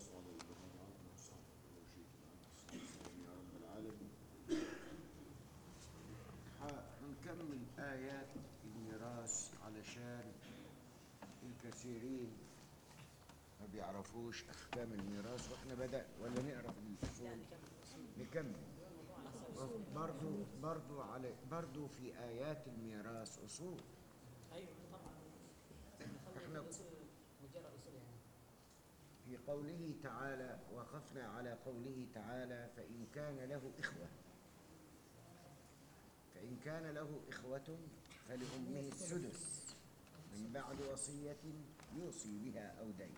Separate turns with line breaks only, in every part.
وعلى إبراهيم وعلى وصحبه وجيت السلام يا رب العالمين هنكمل آيات الميراث علشان الكثيرين ما بيعرفوش أحكام الميراث وإحنا بدأ ولا نقرأ في الأصول نكمل برضو برضو على برضو في آيات الميراث أصول
ايوه طبعا
إحنا-
احنا مجرد اصول يعني
في قوله تعالى وقفنا على قوله تعالى فإن كان له إخوة فإن كان له إخوة فلأمه السدس من بعد وصية يوصي بها أو دين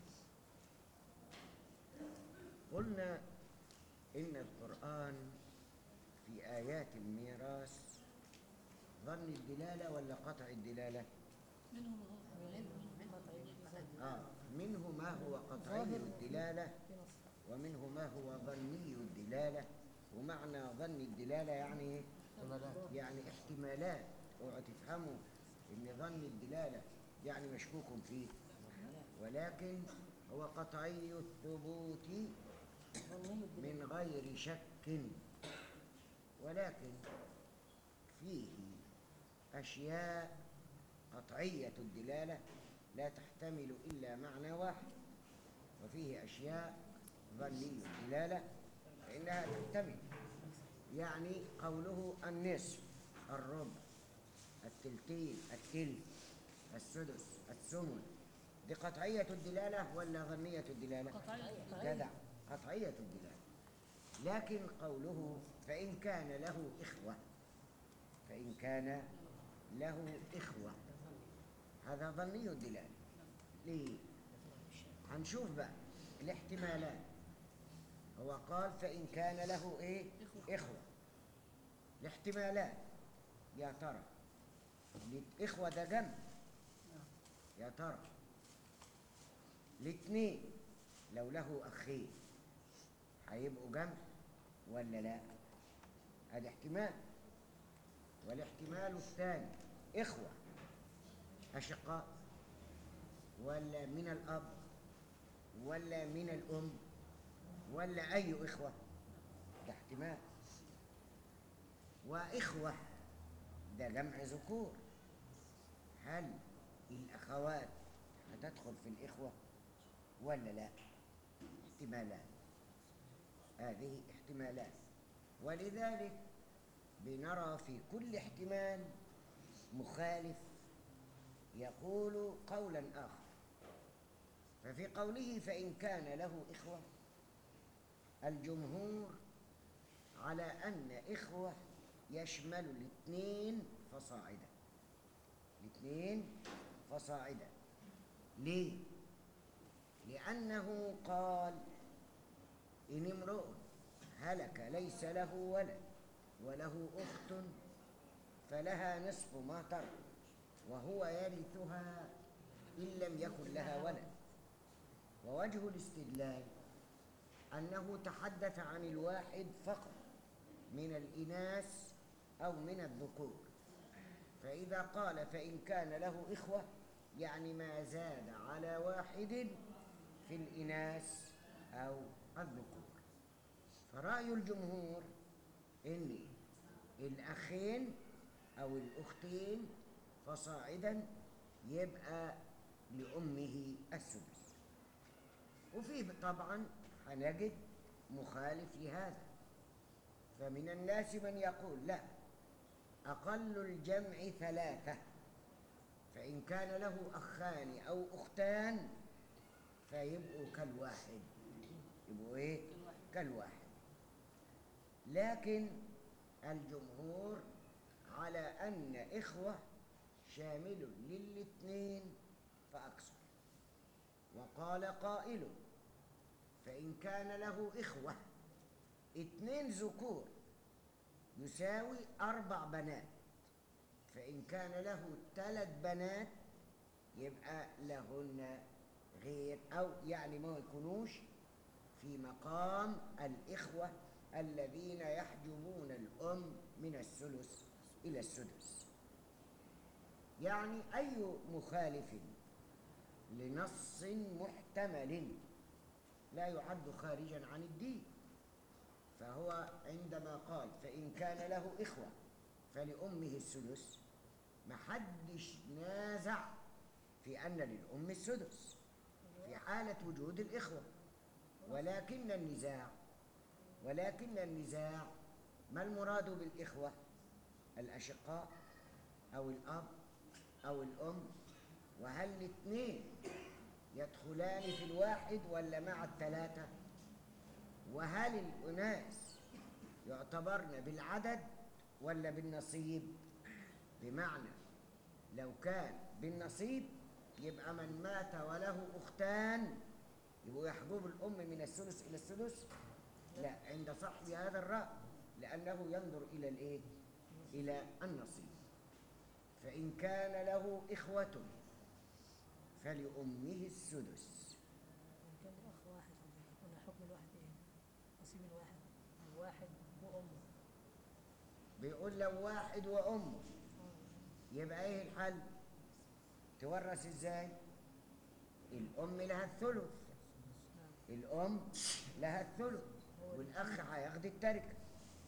قلنا إن القرآن في آيات الميراث ظن الدلالة ولا قطع الدلالة؟
منهم منهم
آه منه ما هو قطعي الدلالة ومنه ما هو ظني الدلالة ومعنى ظن الدلالة يعني إيه؟ يعني احتمالات اوعوا تفهموا ان ظن الدلالة يعني مشكوك فيه ولكن هو قطعي الثبوت من غير شك ولكن فيه أشياء قطعية الدلالة لا تحتمل إلا معنى واحد وفيه أشياء ظنية الدلالة فإنها تحتمل يعني قوله النصف الربع التلتين التلت السدس الثمن دي قطعية الدلالة ولا ظنية الدلالة؟ جدع قطعية الدلالة لكن قوله فإن كان له إخوة فإن كان له إخوة هذا ظني الدلالة ليه؟ هنشوف بقى الاحتمالات هو قال فإن كان له إيه؟ إخوة الاحتمالات يا ترى الإخوة ده جمع يا ترى الاثنين لو له أخين هيبقوا جمع ولا لا؟ هذا احتمال والاحتمال الثاني إخوة أشقاء ولا من الأب ولا من الأم ولا أي إخوة ده احتمال وإخوة ده جمع ذكور هل الأخوات هتدخل في الإخوة ولا لا احتمالات هذه احتمالات ولذلك بنرى في كل احتمال مخالف يقول قولا آخر ففي قوله فإن كان له إخوة الجمهور على أن إخوة يشمل الاثنين فصاعدا الاثنين فصاعدا ليه؟ لأنه قال إن امرؤ هلك ليس له ولد وله أخت فلها نصف ما ترك وهو يرثها إن لم يكن لها ولد ووجه الاستدلال أنه تحدث عن الواحد فقط من الإناث أو من الذكور فإذا قال فإن كان له إخوة يعني ما زاد على واحد في الإناث أو الذكور فرأي الجمهور إن الأخين أو الأختين فصاعدا يبقى لأمه السدس وفيه طبعا هنجد مخالف لهذا فمن الناس من يقول لا أقل الجمع ثلاثة فإن كان له أخان أو أختان فيبقوا كالواحد يبقوا إيه؟ كالواحد لكن الجمهور على أن إخوة شامل للاثنين فأكثر وقال قائل فإن كان له إخوة اثنين ذكور يساوي أربع بنات فإن كان له ثلاث بنات يبقى لهن غير أو يعني ما يكونوش في مقام الإخوة الذين يحجبون الأم من الثلث إلى السدس يعني أي مخالف لنص محتمل لا يعد خارجا عن الدين فهو عندما قال فإن كان له إخوة فلأمه السدس محدش نازع في أن للأم السدس في حالة وجود الإخوة ولكن النزاع ولكن النزاع ما المراد بالإخوة الأشقاء أو الأب أو الأم وهل الاثنين يدخلان في الواحد ولا مع الثلاثة وهل الأناس يعتبرن بالعدد ولا بالنصيب بمعنى لو كان بالنصيب يبقى من مات وله أختان يبقوا يحجب الأم من الثلث إلى السدس لا عند صاحب هذا الرأي لأنه ينظر إلى الإيه؟ إلى النصيب فإن كان له إخوة فلأمه السدس
إن كان الأخ واحد قلنا حكم الواحد إيه؟ نصيب الواحد الواحد وأمه
بيقول لو واحد وأمه يبقى إيه الحل؟ تورث إزاي؟ الأم لها الثلث الأم لها الثلث والأخ هياخد التركة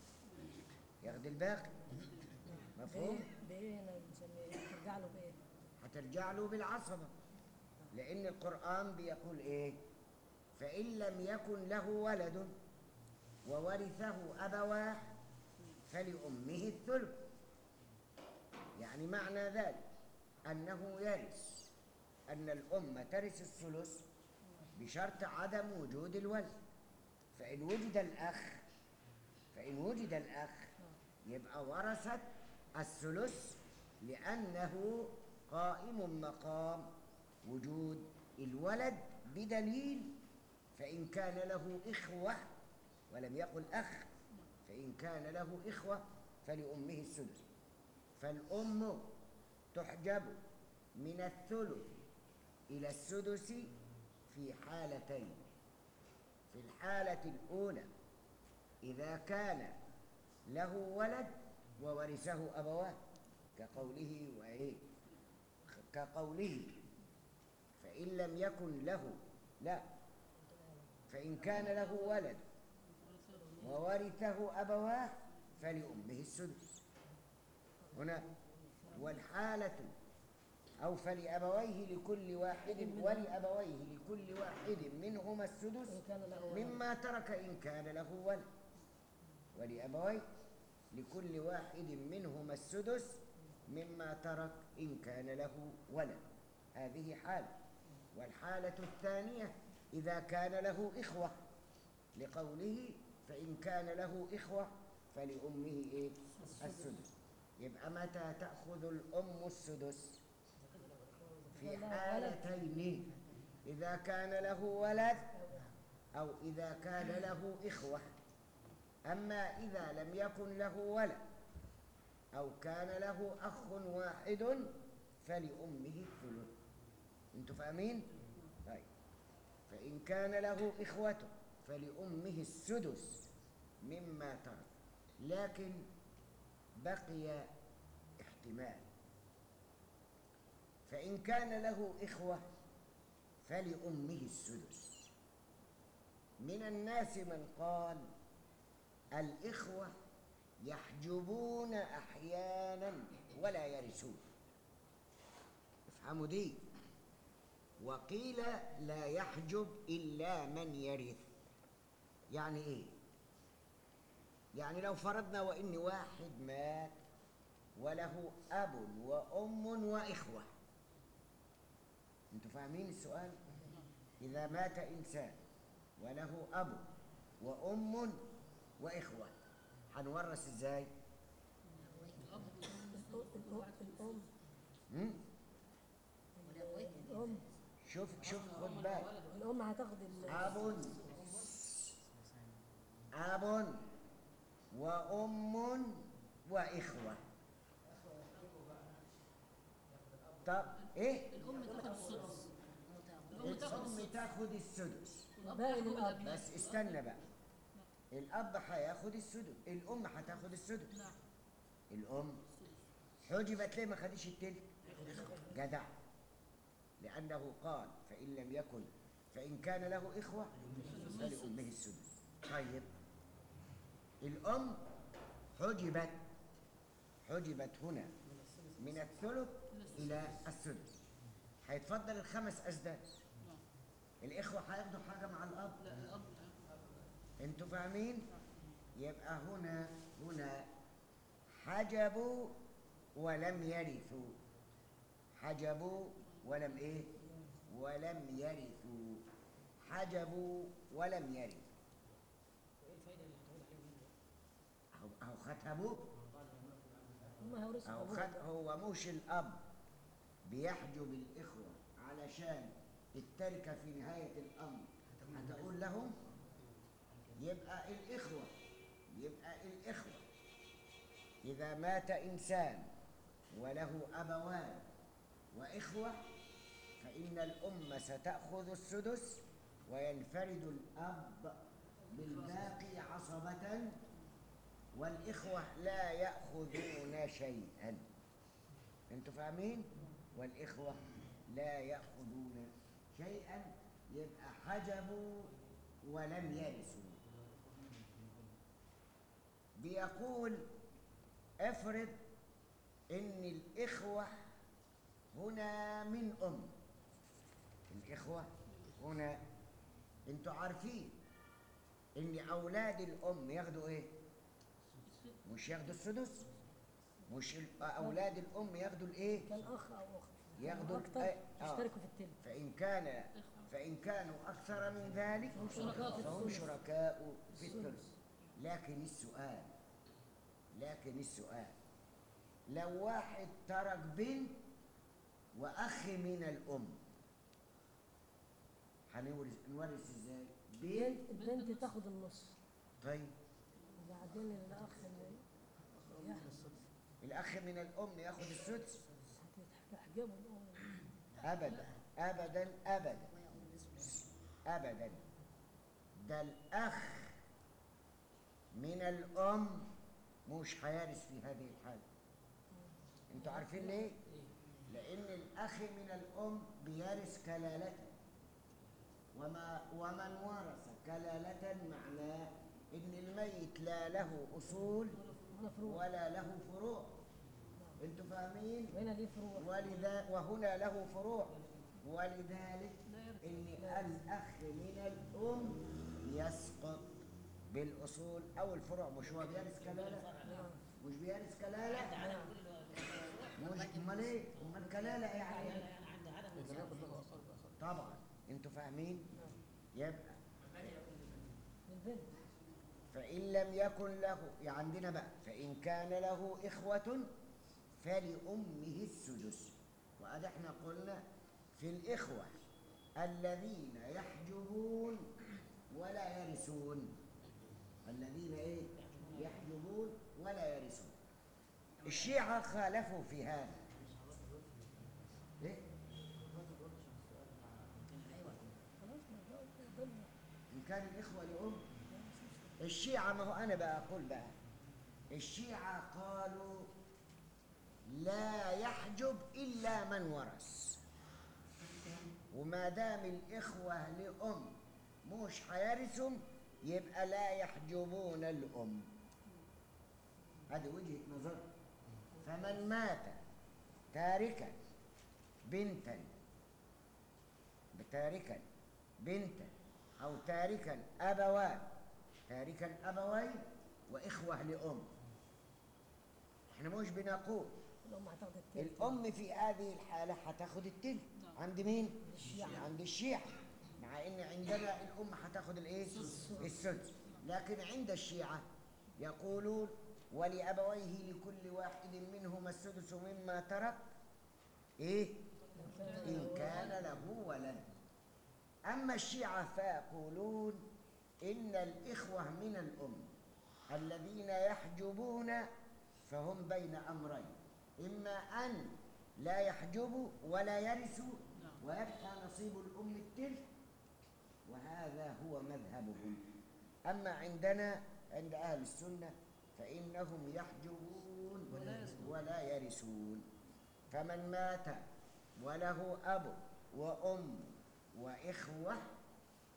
ياخد الباقي مفهوم؟
بإيه بإيه هنا بنسميه ترجع له بإيه؟
هترجع له بالعصبة لأن القرآن بيقول إيه فإن لم يكن له ولد وورثه أبواه فلأمه الثلث يعني معنى ذلك أنه يرث أن الأم ترث الثلث بشرط عدم وجود الولد فإن وجد الأخ فإن وجد الأخ يبقى ورثت الثلث لأنه قائم مقام وجود الولد بدليل فإن كان له إخوة ولم يقل أخ فإن كان له إخوة فلأمه السدس فالأم تحجب من الثلث إلى السدس في حالتين في الحالة الأولى إذا كان له ولد وورثه أبواه كقوله وإيه كقوله فإن لم يكن له لا فإن كان له ولد وورثه أبواه فلأمه السدس هنا والحالة أو فلأبويه لكل واحد ولأبويه لكل واحد منهما السدس
إن كان له ولد.
مما ترك إن كان له ولد ولأبويه لكل واحد منهما السدس مما ترك إن كان له ولد هذه حالة والحالة الثانية إذا كان له إخوة لقوله فإن كان له إخوة فلأمه إيه؟ السدس يبقى متى تأخذ الأم السدس في حالتين إذا كان له ولد أو إذا كان له إخوة أما إذا لم يكن له ولد أو كان له أخ واحد فلأمه الثلث أنتوا فاهمين؟ طيب فإن كان له إخوة فلأمه السدس مما ترك لكن بقي احتمال فإن كان له إخوة فلأمه السدس من الناس من قال الإخوة يحجبون أحيانا ولا يرثون افهموا دي وقيل لا يحجب إلا من يرث يعني إيه يعني لو فرضنا وإن واحد مات وله أب وأم وإخوة أنتوا فاهمين السؤال إذا مات إنسان وله أب وأم وإخوة هنورث إزاي
الأم
هم؟
الأم
شوف شوف خد بالك
الأم هتاخد ال
أب أب وأم وإخوة طب إيه؟
الأم تاخد السدس الأم تاخد
الأم
السدس
تاخد السدس
باقي للأب
بس استنى بقى الأب هياخد السدس الأم هتاخد السدس
نعم
الأم حجبت ليه ما خدش التلت جدع لأنه قال فإن لم يكن فإن كان له إخوة فلأمه السدس طيب الأم حجبت حجبت هنا من الثلث إلى السدس هيتفضل الخمس أسداد الإخوة هياخدوا حاجة مع الأب
لا الاب
انتوا فاهمين يبقى هنا هنا حجبوا ولم يرثوا حجبوا ولم ايه ولم يرثوا حجبوا ولم يرثوا
وايه الفايده اللي هتقول عليهم
اهو اهو ختموا
هم هيورثوا
اهو
ابوهم
خد هو مش الاب بيحجب الاخوه علشان التركه في نهايه الامر هتقول لهم يبقى الاخوه يبقى الاخوه اذا مات انسان وله ابوان واخوه فان الام ستاخذ السدس وينفرد الاب بالباقي عصبه والإخوة لا يأخذون شيئا أنتوا فاهمين؟ والإخوة لا يأخذون شيئا يبقى حجبوا ولم يرثوا بيقول افرض ان الإخوة هنا من أم الإخوة هنا انتوا عارفين ان أولاد الأم ياخدوا إيه؟ مش ياخدوا السدس مش ال- اولاد الام ياخدوا الايه
كان اخ او اخت
ياخدوا
اكتر
ال- آه.
يشتركوا في التلت
فان كان فان كانوا اكثر من ذلك
هم شركاء في
فهم
الثلث.
شركاء في
الثلث.
الثلث لكن السؤال لكن السؤال لو واحد ترك بنت واخ من الام هنورث نورث ازاي بنت
البنت البنت تاخد النص
طيب
وبعدين الاخ اللي يحرص
الاخ من الام ياخد السدس
هتحجبه الام
ابدا ابدا ابدا ابدا ده الاخ من الام مش هيرث في هذه الحاله انتوا عارفين ليه لان الاخ من الام بيرث كلاله وما ومن ورث كلاله معناه ان الميت لا له اصول
ولا فروع
ولا له فروع انتوا فاهمين
وهنا ليه فروع
ولذا وهنا له فروع ولذلك ان الاخ من الام يسقط بالاصول او الفروع مش هو بيرث كلاله
نعم
مش بيرث كلاله مش امال ايه امال كلاله يعني إيه؟ طبعا انتوا فاهمين يبقى
للبنت
فإن لم يكن له يعني عندنا بقى فإن كان له إخوة فلأمه السدس وقد احنا قلنا في الإخوة الذين يحجبون ولا يرثون الذين إيه يحجبون ولا يرثون الشيعة خالفوا في هذا إيه؟
خلاص ما هو ضمن
إن كان الإخوة لأم الشيعة ما هو أنا بقى أقول بقى الشيعة قالوا لا يحجب إلا من ورث وما دام الإخوة لأم مش هيرثهم يبقى لا يحجبون الأم هذه وجهة نظر فمن مات تاركا بنتا تاركا بنتا أو تاركا أبوان تاركا أبوين وإخوة لأم احنا مش بنقول
الام هتاخد التلت
الأم في هذه الحالة هتاخد التلت عند مين؟
الشيعة.
عند الشيعة مع إن عندنا الأم هتاخد الإيه؟ السدس لكن عند الشيعة يقولون ولأبويه لكل واحد منهما السدس مما ترك إيه؟ إن كان له ولد أما الشيعة فيقولون إن الإخوة من الأم الذين يحجبون فهم بين أمرين إما أن لا يحجبوا ولا يرثوا ويبقى نصيب الأم التلت وهذا هو مذهبهم أما عندنا عند أهل السنة فإنهم يحجبون ولا يرثون فمن مات وله أب وأم وإخوة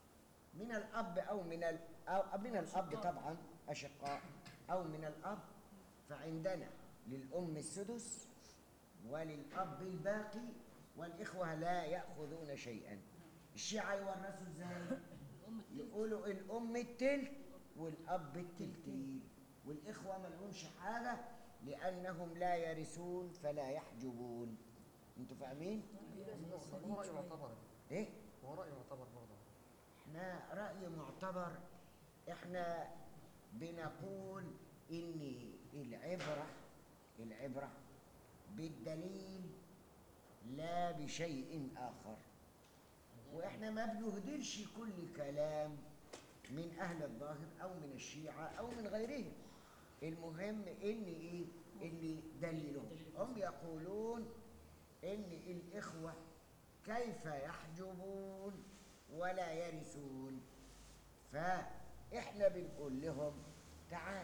من الأب أو من ال... أو من الأب طبعا أشقاء أو من الأب فعندنا للأم السدس وللأب الباقي والإخوة لا يأخذون شيئا الشيعة يورثوا ازاي؟
الام التلت
يقولوا الأم التلت والأب التلتين والإخوة ما لهمش حاجة لأنهم لا يرثون فلا يحجبون انتوا فاهمين؟
هو رأي معتبر
ايه؟
هو رأي معتبر برضه
احنا رأي معتبر احنا بنقول ان العبرة العبرة بالدليل لا بشيء آخر واحنا ما بنهدرش كل كلام من أهل الظاهر أو من الشيعة أو من غيرهم المهم ان ايه ان دليلهم هم يقولون ان الإخوة كيف يحجبون ولا يرثون فاحنا بنقول لهم تعال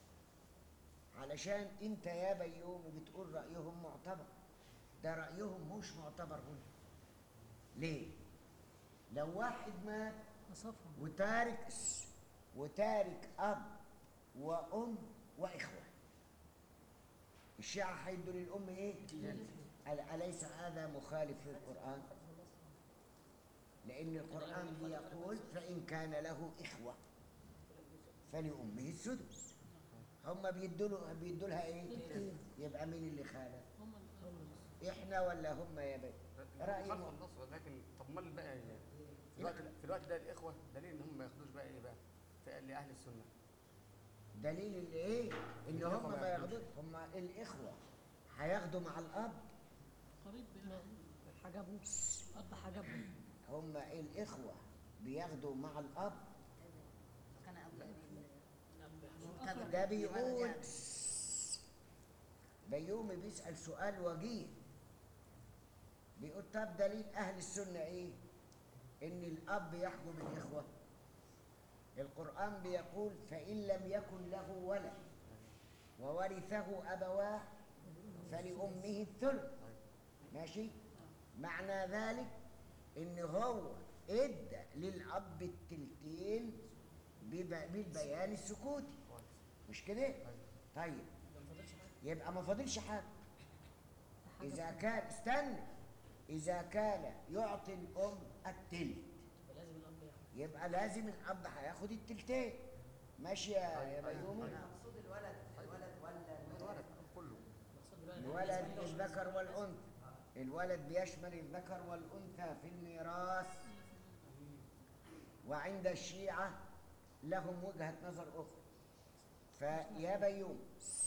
علشان انت يا بيومي بتقول رأيهم معتبر ده رأيهم مش معتبر هنا ليه لو واحد مات
نصفهم
وتارك وتارك أب وأم وإخوة الشيعة هيدوا للأم إيه؟ أل- أليس هذا مخالف للقرآن؟ لأن القرآن بيقول فإن كان له إخوة فلأمه السدس هم بيدوا له بيدوا لها إيه؟ يبقى مين اللي خالف؟
هم ال-
إحنا ولا هم يا بي؟ رأي
خلف
م-
النص لكن طب امال بقى في الوقت في الوقت ده الاخوه دليل ان هم ما ياخدوش بقى ايه بقى في لاهل السنه
دليل اللي إيه؟ إن
الإخوة
هم
ما
ما
ياخدوش.
ياخدوش هم الإخوة هياخدوا مع الأب
قريب
لا حجبوا أب حجبوا
هم الإخوة بياخدوا مع الأب
كان أبو
أخر.
ده بيقول بيومي بيسأل سؤال وجيه بيقول طب دليل أهل السنة إيه؟ إن الأب يحجب الإخوة القرآن بيقول فإن لم يكن له ولد وورثه أبواه فلأمه الثلث ماشي؟ معنى ذلك إن هو إدى للأب التلتين بب- بالبيان السكوتي
كويس
مش كده؟ طيب يبقى ما فاضلش حاجه اذا كان استنى اذا كان يعطي الام التلت يبقى لازم الاب هياخد التلتين ماشي يا يا
أيوة، أيوة،
بيومي
أيوة.
مقصود الولد الولد ولا
الولد كله
الولد الذكر والانثى الولد بيشمل الذكر والانثى في الميراث وعند الشيعه لهم وجهه نظر اخرى فيا بيوم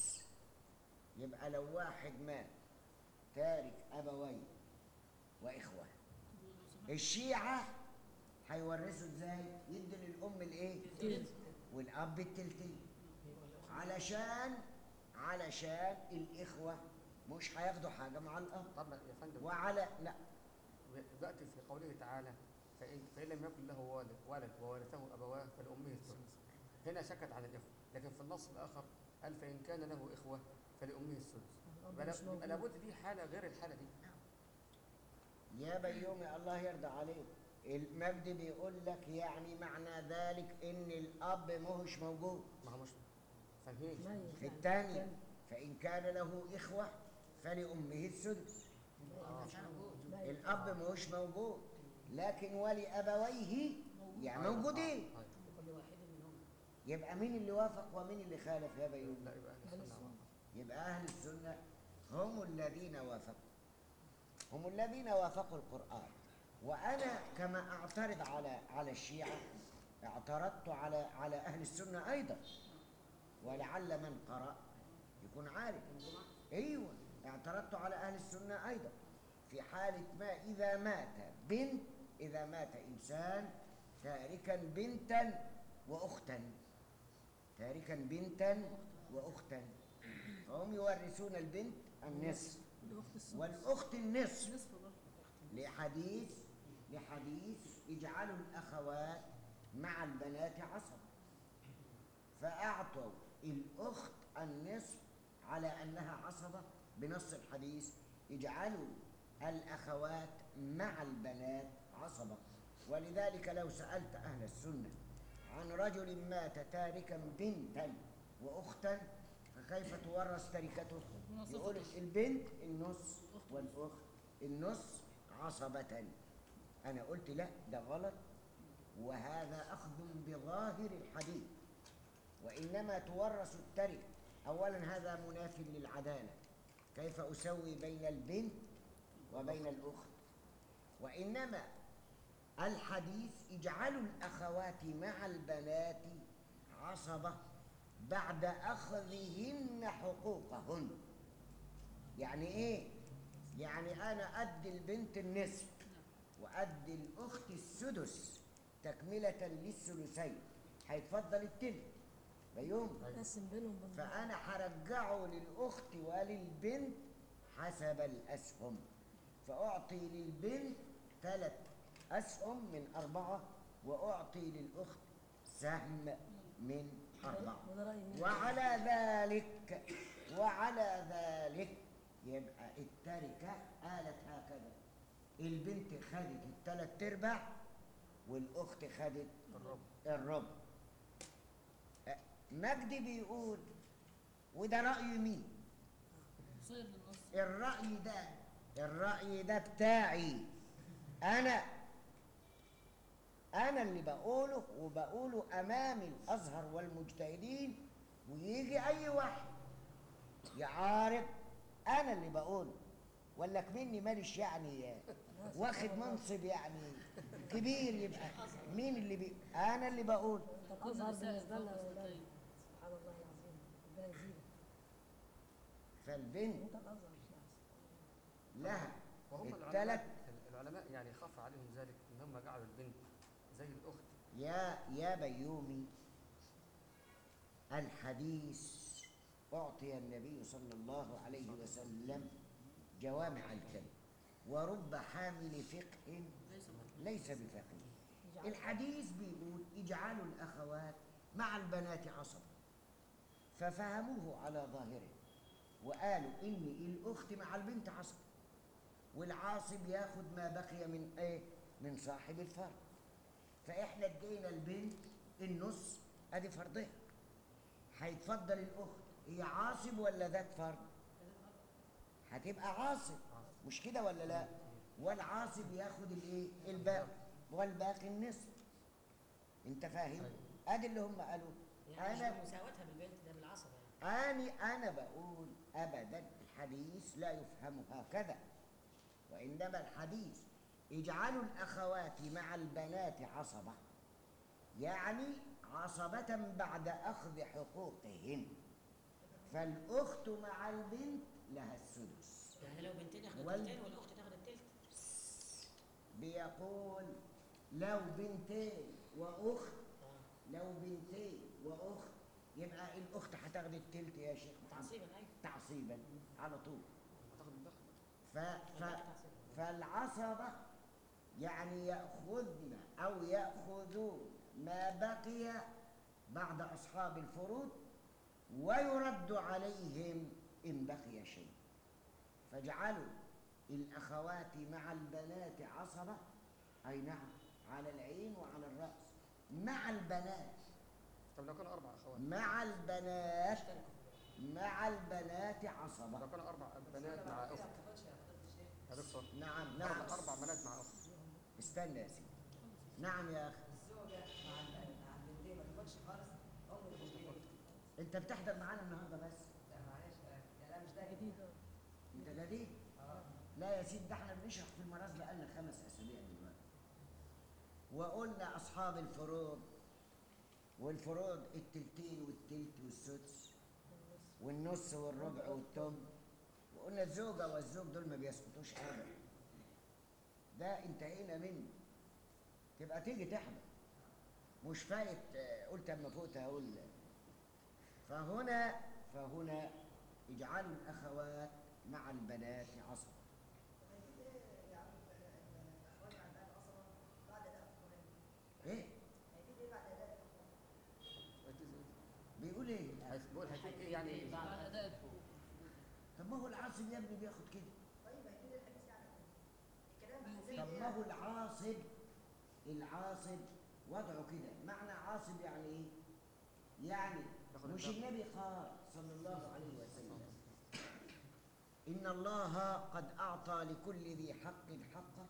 يبقى لو واحد مات تارك ابوين واخوه الشيعه هيورثوا ازاي يدوا للام الايه والاب التلتين علشان علشان الاخوه مش هياخدوا حاجه مع الاب
طب يا فندم
وعلى لا
دلوقتي في قوله تعالى فإن, فإن لم يكن له ولد ولد وورثه أبواه فلأمه الثلث هنا سكت عن الإخوة لكن في النص الآخر قال فإن كان له إخوة فلأمه السدس يبقى
الأب مش
لا- يبقى
موجود
لابد دي حالة غير الحالة دي
يا بيومي الله يرضى عليك المجد بيقول لك يعني معنى ذلك ان الاب ماهوش موجود
ما هو مش فاهمين
ميت
في
يعني.
الثانية فإن كان له إخوة فلأمه السدس
ميت.
الأب ماهوش موجود لكن ولأبويه يعني موجودين
طيب.
يبقى مين اللي وافق ومين اللي خالف يا بيومي
لا يبقى أهل السنة
يبقى أهل السنة هم الذين وافقوا هم الذين وافقوا القرآن وأنا كما أعترض على على الشيعة اعترضت على على أهل السنة أيضا ولعل من قرأ يكون عارف أيوة اعترضت على أهل السنة أيضا في حالة ما إذا مات بنت إذا مات إنسان تاركا بنتا وأختا تاركا بنتا وأختا فهم يورثون البنت النصف
الأخت السدس
والأخت النصف
نصف برضه
لحديث لحديث اجعلوا الأخوات مع البنات عصبة فأعطوا الأخت النصف على أنها عصبة بنص الحديث اجعلوا الأخوات مع البنات عصبة ولذلك لو سألت أهل السنة عن رجل مات تاركا بنتا وأختا فكيف تورث تركته؟ يقول البنت النص والأخت النص عصبة أنا قلت لا ده غلط وهذا أخذ بظاهر الحديث وإنما تورث التركة أولا هذا مناف للعدالة كيف أسوي بين البنت وبين الأخت وإنما الحديث اجعلوا الأخوات مع البنات عصبة بعد أخذهن حقوقهن يعني إيه؟ يعني أنا أدي البنت النصف وأدي الأخت السدس تكملة للثلثين هيتفضل التلت بيوم
قسم بينهم بالنص.
فأنا هرجعه للأخت وللبنت حسب الأسهم فأعطي للبنت ثلاث أسهم من أربعة وأعطي للأخت سهم من أربعة
وده رأي مين؟
وعلى ذلك وعلى ذلك يبقى التركة قالت هكذا البنت خدت الثلاث ارباع والأخت خدت
الرب
الربع أه، مجدي بيقول وده رأي مين؟
صير للنص
الرأي ده الرأي ده بتاعي أنا أنا اللي بقوله وبقوله أمام الأزهر والمجتهدين ويجي أي واحد يعارض أنا اللي بقوله ولا مني ماليش يعني واخد منصب يعني كبير يبقى مين اللي بي أنا اللي بقول
طب
كل
أظهر
نساء
بالنسبة لنا
فوق
يا ولاد.
اثنتين.
سبحان الله العظيم ربنا يزيدك
فالبنت
انت الازهر مش العسل
لها
وهم
الثلاث
العلماء العلماء يعني خاف عليهم ذلك ان هم جعلوا البنت زي الاخت
يا يا بيومي الحديث أعطي النبي صلى الله عليه وسلم جوامع الكلم ورب حامل فقه
ليس مرة.
ليس بفقيه الحديث بيقول اجعلوا الأخوات مع البنات عصبة ففهموه على ظاهره وقالوا إن الأخت مع البنت عصبة والعاصب ياخد ما بقي من ايه من صاحب الفرد فاحنا ادينا البنت النص ادي فرضها هيتفضل الاخت هي عاصب ولا ذات فرد هتبقى عاصب مش كده ولا لا والعاصب ياخد الايه الباقي والباقي النصف انت فاهم ادي اللي هم قالوا
يعني
انا
مش مساواتها بالبنت ده بالعصبة يعني
أنا أنا بقول أبدا الحديث لا يفهم هكذا وإنما الحديث اجعلوا الأخوات مع البنات عصبة يعني عصبة بعد أخذ حقوقهن فالأخت مع البنت لها السدس
يعني لو بنتين ياخدوا
وال-
التلتين والاخت تاخد التلت
بيقول لو بنتين وأخت
اه
لو بنتين وأخت يبقى الأخت هتاخد التلت يا شيخ محمد.
تعصيبا ايوه
تعصيبا على طول
هتاخد الدخل
ف... ف... فالعصبة يعني يأخذن أو يأخذون ما بقي بعد أصحاب الفروض ويرد عليهم إن بقي شيء فاجعلوا الأخوات مع البنات عصبة أي نعم على العين وعلى الرأس مع البنات
طب لو كانوا اربع اخوات
مع البنات مع البنات عصبة
لو كانوا اربع بنات مع اخت يا دكتور
نعم نعم
اربع أربع بنات مع اخت
استنى يا سيدي نعم يا اخي
الزوجة مع ال- مع البنتين ما تاخدش خالص ام البنتين
انت بتحضر معانا النهارده بس
لا معلش آه، لا لا مش ده
جديد اه.
انت جديد
اه
لا يا سيدي ده احنا بنشرح في المراس بقالنا خمس اسابيع دلوقتي وقلنا اصحاب الفروض والفروض التلتين والتلت والسدس والنص والربع والتم وقلنا الزوجه والزوج دول ما بيسقطوش ابدا ده انتهينا منه تبقى تيجي تحضر مش فايت آه، قلت اما فوت هقول فهنا فهنا اجعلوا الاخوات مع البنات عصبة ايه بيقول ايه
هيت- بقول هتيجي ايه يعني
بعد أداء الحقوق
طب ما هو العاصب يا ابني بياخد كده طب ما هو العاصب العاصب وضعه كده معنى عاصب يعني ايه يعني
ياخد
مش
الدم.
النبي قال صلى الله عليه وسلم إن الله قد أعطى لكل ذي حق حقه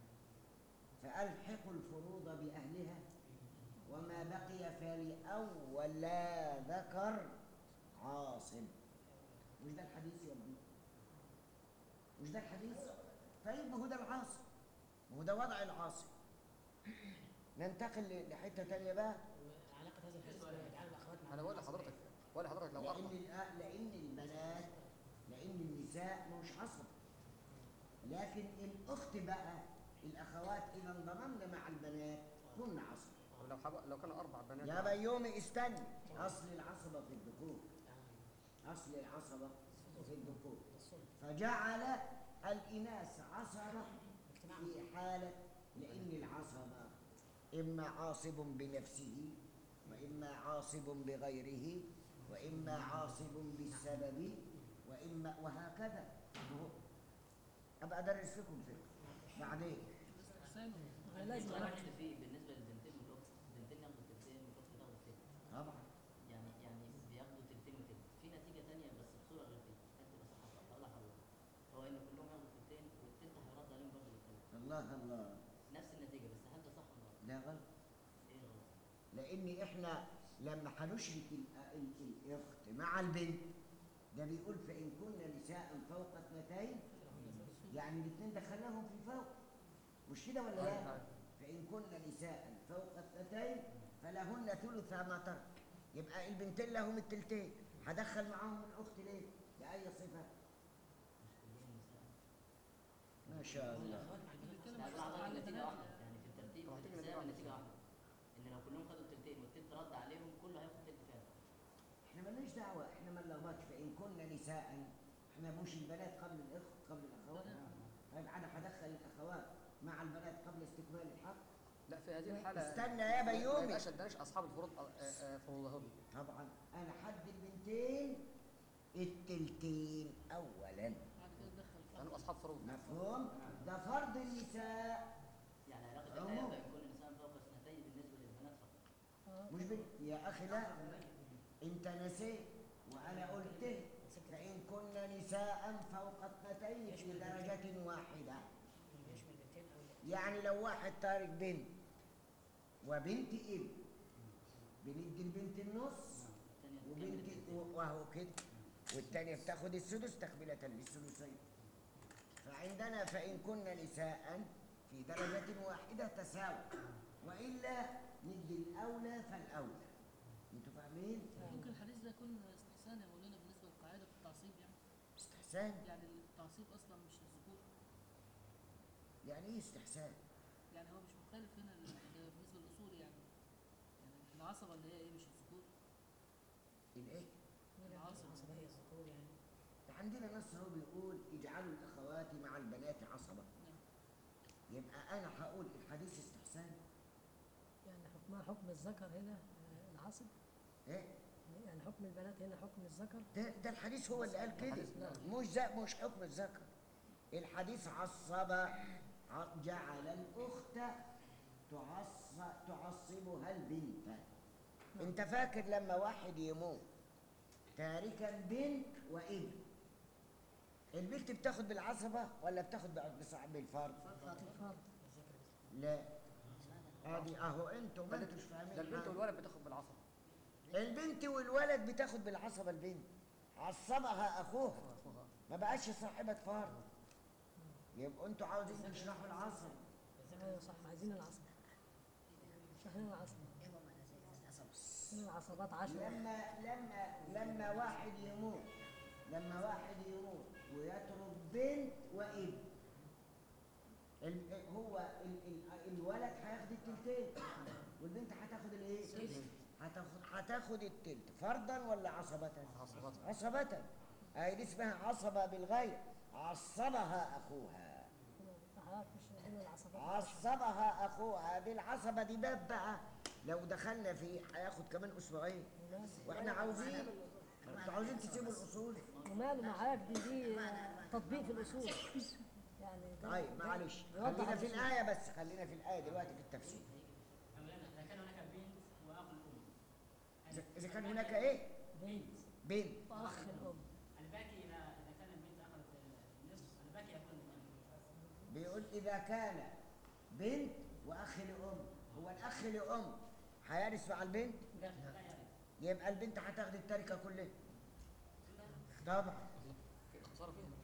فألحقوا الفروض بأهلها وما بقي فلأولى ذكر عاصم مش ده الحديث يا ابني مش ده الحديث طيب ما هو ده العاصم ما هو ده وضع العاصم ننتقل ل- لحتة تانية بقى
علاقة هذا الحديث بجعل الأخوات مع
انا بقول
الناس
لحضرتك بقول لحضرتك لو
لأن
اربع
الأ- لأن البنات لأن النساء مش عصب لكن الأخت بقى الأخوات إذا انضممن مع البنات كن عصب
لو حب... لو كانوا اربع بنات
يا بيومي استنى أصل العصبة في الذكور أصل العصبة في الذكور فجعل الإناث عصبة في حالة لأن العصبة إما عاصب بنفسه وإما عاصب بغيره وإما عاصب بالسبب وإما وهكذا هو. أبقى أدرس لكم فقه بعدين
استحسان
أنا لازم
انا
أعرف
عندي في بالنسبه للبنتين والاخت البنتين ياخدوا تلتين والاخت تاخد تلت
طبعا
يعني يعني بياخدوا تلتين وتلت في نتيجه تانية بس بصوره غير كده هتبقى صح صح هقول لحضرتك هو ان كلهم ياخدوا تلتين والتلت هيرد عليهم برضه بالتلت
الله الله
نفس النتيجه بس هل ده صح ولا غلط؟
لا غلط
ايه غلط؟
لان احنا لما هنشرك ال- ال- الاخت مع البنت ده بيقول فان كن نساء فوق اثنتين يعني الاثنين دخلناهم في فوق مش كده ولا لا
أيوة.
فان كن نساء فوق اثنتين فلهن ثلث ما ترك يبقى البنتين لهم التلتين هدخل معاهم الاخت ليه باي صفه
مش كلهم نساء
ما شاء الله
بنتكلم
لا
على
بقول
على
حضرتك نتيجه
البنات
واحده يعني في الترتيب
طب
في
هتيجي
الحساب
نتيجة
نتيجه
واحدة.
واحده ان لو كلهم خدوا التلتين والتلت رد عليهم كله هياخد تلت كامل
احنا مالناش دعوه احنا ما نلخبطش فان كن نساء احنا مش البنات قبل الاخت قبل الاخوات طيب انا هدخل الاخوات مع البنات قبل استكمال الحق
لا في هذه الحاله
استنى يا
ما
بيومي
يبقاش اداناش اصحاب الفروض آه، آه، فروضهن
طبعا انا حد البنتين التلتين اولا
بعد كده تدخل في
كانوا اصحاب فروض
مفهوم ده فرض النساء
يعني علاقه
عموما.
الآية فإن كل إنسان فوق اثنتين بالنسبة للبنات فقط
مش بنت يا اخي لا انت نسيت وانا قلت فان كن نساء فوق اثنتين في درجه واحده
يشمل بنتين أو
يعني لو واحد تارك بنت وبنت ابن بندي البنت النص
الثانية
وبنت
تكمل
وهو كده والتانية بتاخد السدس تكملة للثلثين فعندنا فإن كن نساء في درجة واحدة تساوي وإلا ندي الأولى فالأولى أنتوا فاهمين؟
ممكن الحديث ده يكون استحسان يا مولانا بالنسبه للقاعده في التعصيب يعني
استحسان
يعني التعصيب اصلا مش للذكور
يعني إيه استحسان؟
يعني هو مش مخالف هنا ال- بالنسبه للاصول يعني يعني العصبه اللي هي ايه مش الذكور
الإيه؟
العصبة.
العصبة هي الذكور يعني
ده عندنا نص هو بيقول اجعلوا الأخوات مع البنات عصبة
نعم.
يبقى أنا هقول الحديث استحسان
يعني حكمها حكم الذكر هنا آه، العصب
إيه؟
يعني حكم البنات هنا حكم الذكر
ده ده الحديث هو اللي قال كده
الحديث نعم.
مش ذا مش حكم الذكر الحديث عصب ع- جعل الأخت تعص تعصبها البنت انت فاكر لما واحد يموت تاركا بنت وابن البنت بتاخد بالعصبة ولا بتاخد بع- بصع- بالفرض
الفرد
لا ادي اهو انتوا ما
ده
انتوش فاهمين
ده البنت
حاجة.
والولد بتاخد بالعصا
البنت والولد بتاخد بالعصبة البنت عصبها اخوها
اخوها
ما بقاش صاحبة فرض يبقوا انتوا عاوزين تشرحوا العصر
ايوه صح عايزين العصب شهر العصب هنا العصبات عشرة
لما لما لما واحد يموت لما واحد يموت ويترك بنت وابن ال- هو ال ال الولد هياخد التلتين والبنت هتاخد الايه؟ هتاخد هتاخد التلت فرضا ولا عصبة؟
عصبات
عصبة اهي دي اسمها عصبة بالغير عصبها اخوها
حضرتك مش هنا العصبات
عصبها اخوها دي العصبة دي باب بقى لو دخلنا فيه هياخد كمان اسبوعين واحنا عاوزين انتوا عاوزين تسيبوا الاصول
وماله معاك دي دي آه، تطبيق في الأصول يعني يعني ده-
طيب
ده
معلش
بيوضح
خلينا في
الأصول.
الآية بس خلينا في الآية دلوقتي في التفسير
مولانا اذا كان هناك بنت واخ الام
إذا- إذا كان هناك إيه؟
بنت
بنت
واخ الام
الباقي اذا اذا كان البنت اخذت النصف الباقي يكون لمن؟
بيقول إذا كان بنت وأخ لأم هو الأخ لأم هيرث مع البنت؟
لا لا يرث
يبقى البنت هتاخد التركة كلها طبعا
في خساره فيها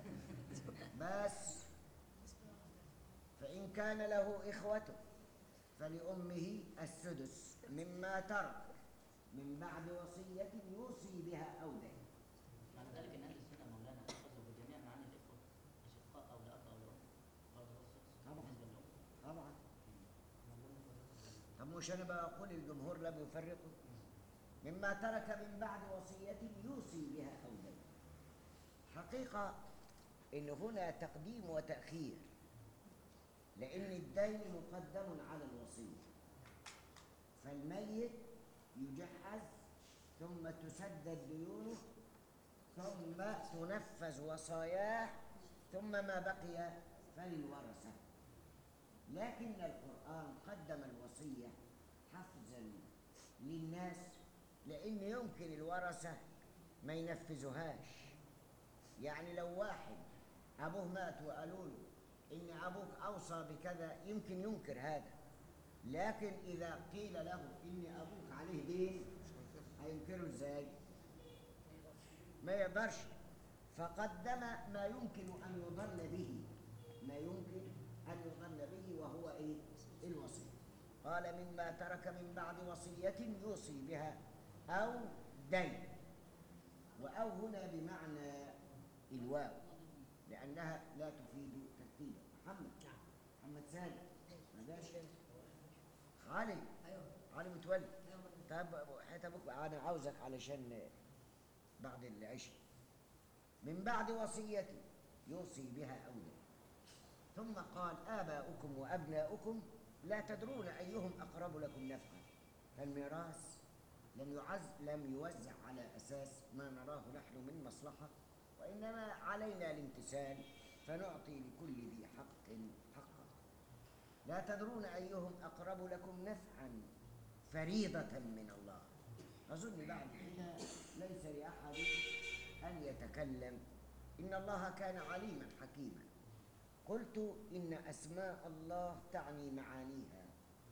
بس فإن كان له إخوة فلأمه السدس مما ترك من بعد وصية يوصي بها أو دين
معنى ذلك ان اهل السنه مولانا اخذوا بجميع معاني الاخوه اشقاء او لاب او لام برضه هو السدس
طبعا.
بالنسبه للام
طبعا طب مش أنا بقول الجمهور لم يفرقوا مما ترك من بعد وصية يوصي بها أو دين حقيقة إن هنا تقديم وتأخير لأن الدين مقدم على الوصية فالميت يجهز ثم تسدد ديونه ثم تنفذ وصاياه ثم ما بقي فللورثة لكن القرآن قدم الوصية حفظا للناس لأن يمكن الورثة ما ينفذوهاش يعني لو واحد أبوه مات وقالوا له إن أبوك أوصى بكذا يمكن ينكر هذا لكن إذا قيل له إن أبوك عليه دين هينكره إزاي؟ ما يقدرش فقدم ما يمكن أن يظن به ما يمكن أن يظن به وهو إيه؟ الوصية قال مما ترك من بعد وصية يوصي بها أو دين وأو هنا بمعنى الواو لأنها لا تفيد ترتيبا محمد محمد سالم ما جاش علي
ايوه
علي متولي
ايوه
طب حتى بكره انا عاوزك علشان بعد العشاء من بعد وصية يوصي بها أو لا ثم قال آباؤكم وأبناؤكم لا تدرون أيهم أقرب لكم نفعا فالميراث لم يعز لم يوزع على أساس ما نراه نحن من مصلحة وإنما علينا الامتثال فنعطي لكل ذي حق حقه لا تدرون أيهم أقرب لكم نفعا فريضة من الله أظن بعد كده ليس لأحد أن يتكلم إن الله كان عليما حكيما قلت إن أسماء الله تعني معانيها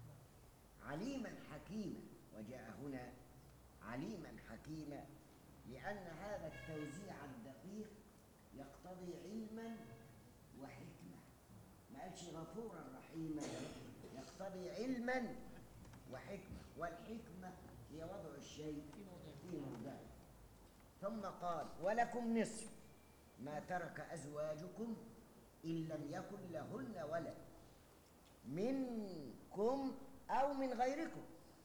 عليما حكيما وجاء هنا عليما حكيما لأن هذا التوزيع الدقيق يقتضي علما وحكمة ما قالش غفورا رحيما يقتضي علما وحكمة والحكمة هي وضع الشيء في موضعه ثم قال ولكم نصف ما ترك أزواجكم إن لم يكن لهن ولد منكم أو من غيركم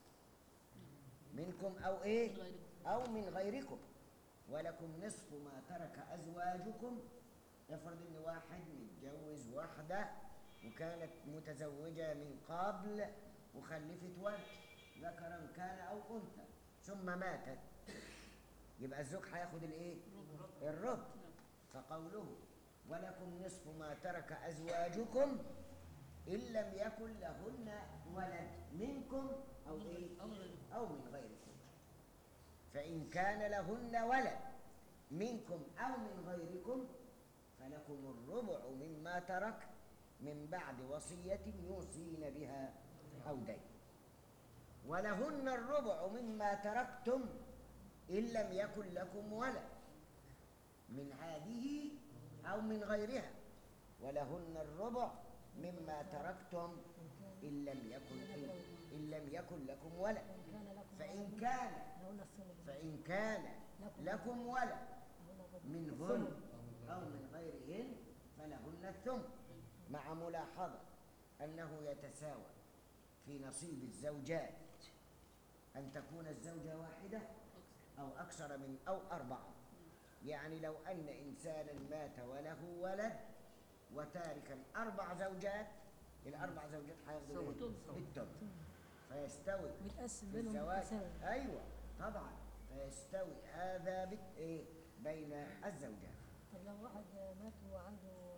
منكم أو إيه
من غيركم.
أو من غيركم ولكم نصف ما ترك أزواجكم افرض إن واحد متجوز واحدة وكانت متزوجة من قبل وخلفت ولد ذكرا كان أو أنثى ثم ماتت يبقى الزوج هياخد الإيه؟ الربع فقوله ولكم نصف ما ترك أزواجكم إن لم يكن لهن ولد منكم أو إيه؟
أو من غيركم.
أو من غيركم فإن كان لهن ولد منكم أو من غيركم فلكم الربع مما ترك من بعد وصية يوصين بها أو دين ولهن الربع مما تركتم إن لم يكن لكم ولد من هذه أو من غيرها ولهن الربع مما تركتم إن لم يكن إن لم يكن لكم ولد
وإن كان لكم
فإن كان فإن
لهن الثمن
كان
لكم
لكم ولد
لهن الربع.
منهن أو من غيرهن فلهن الثمن مع ملاحظة أنه يتساوى في نصيب الزوجات أن تكون الزوجة واحدة أو أكثر من أو أربعة يعني لو أن إنسانا مات وله ولد وتاركا أربع زوجات الأربع زوجات هياخدوا إيه؟
الثمن.
الثمن فيستوي
بيتقسم
في
بينهم
الزواج
بالتساوي
أيوة طبعا فيستوي هذا بت إيه بين الزوجات
طب لو واحد مات وعنده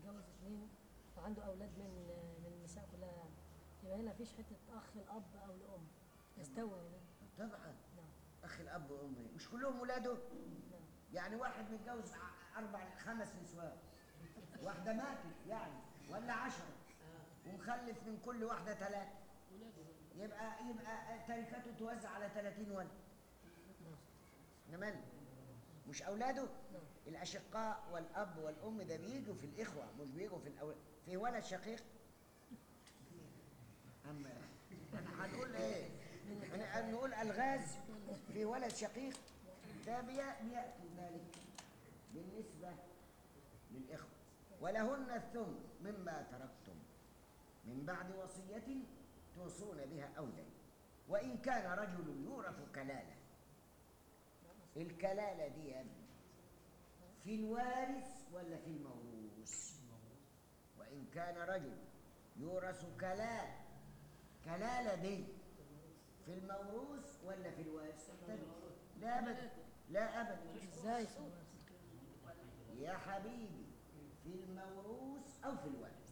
متجوز اثنين وعنده اولاد من من النساء كلها يعني يبقى هنا مفيش حته اخ الاب او الام يستوي هنا
طبعا
نعم
اخي الاب وامي مش كلهم ولاده
نعم
يعني واحد متجوز ع- اربع خمس نسوان واحده ماتت يعني ولا عشرة ومخلف من كل واحده ثلاثه
ولاده بقى.
يبقى يبقى تركته توزع على 30 ولد نمل مش اولاده
نعم.
الاشقاء والاب والام ده بيجوا في الاخوه مش بيجوا في الاولاد في ولد شقيق اما احنا هنقول ايه احنا نقول الغاز في ولد شقيق ده بي- بياتي ذلك بالنسبه للاخوه ولهن الثمن مما تركتم من بعد وصيه توصون بها او دين وان كان رجل يورث كلاله الكلاله دي يا ابني في الوارث ولا في الموروث وان كان رجل يورث كلاله كلاله دي في الموروث ولا في الوارث لا ابدا لا ابدا
ازاي في الوارث؟
يا حبيبي في الموروث او في الوارث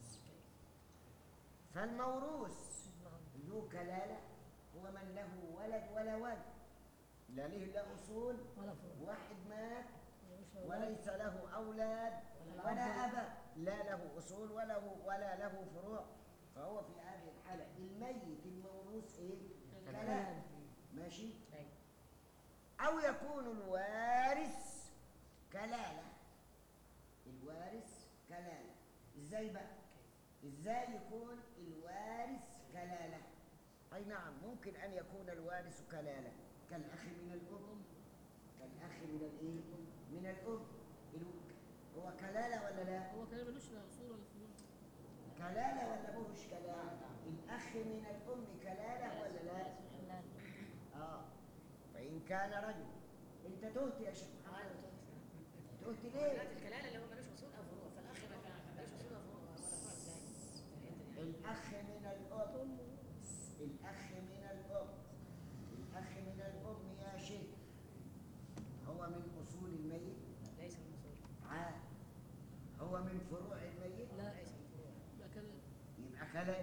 فالموروث
نعم
ذو كلاله هو من له ولد ولا ولد لا له لا اصول
ولا فروع
واحد مات
ملوش أولاد.
وليس له أولاد ولا أبا لا له أصول ولا ولا له فروع فهو في هذه الحالة الميت الموروث إيه؟ كلام ماشي؟ أو يكون الوارث كلالة الوارث كلالة إزاي بقى؟ إزاي يكون الوارث كلالة؟ أي نعم ممكن أن يكون الوارث كلالة كالأخ من الأم كالأخ من الإيه؟ من الأم الو- هو كلالة ولا لا؟
هو كان ملوش لا اصول ولا فروع
كلالة ولا مش كلالة؟ الأخ من الأم كلالة ولا لا؟ آه فإن كان رجل أنت تهت يا شيخ محمد تهت ليه؟
الكلالة اللي هو ملوش اصول او فروع فالاخ ما كان ملوش اصول او فروع ولا فروع ازاي؟
الأخ من الأم الأخ من الأم الأخ من الأم يا شيخ هو من أصول الميت
ليس من اصول
عاد هو من فروع الميت
لا
ليس من فروع
يبقى كان
يبقى كلام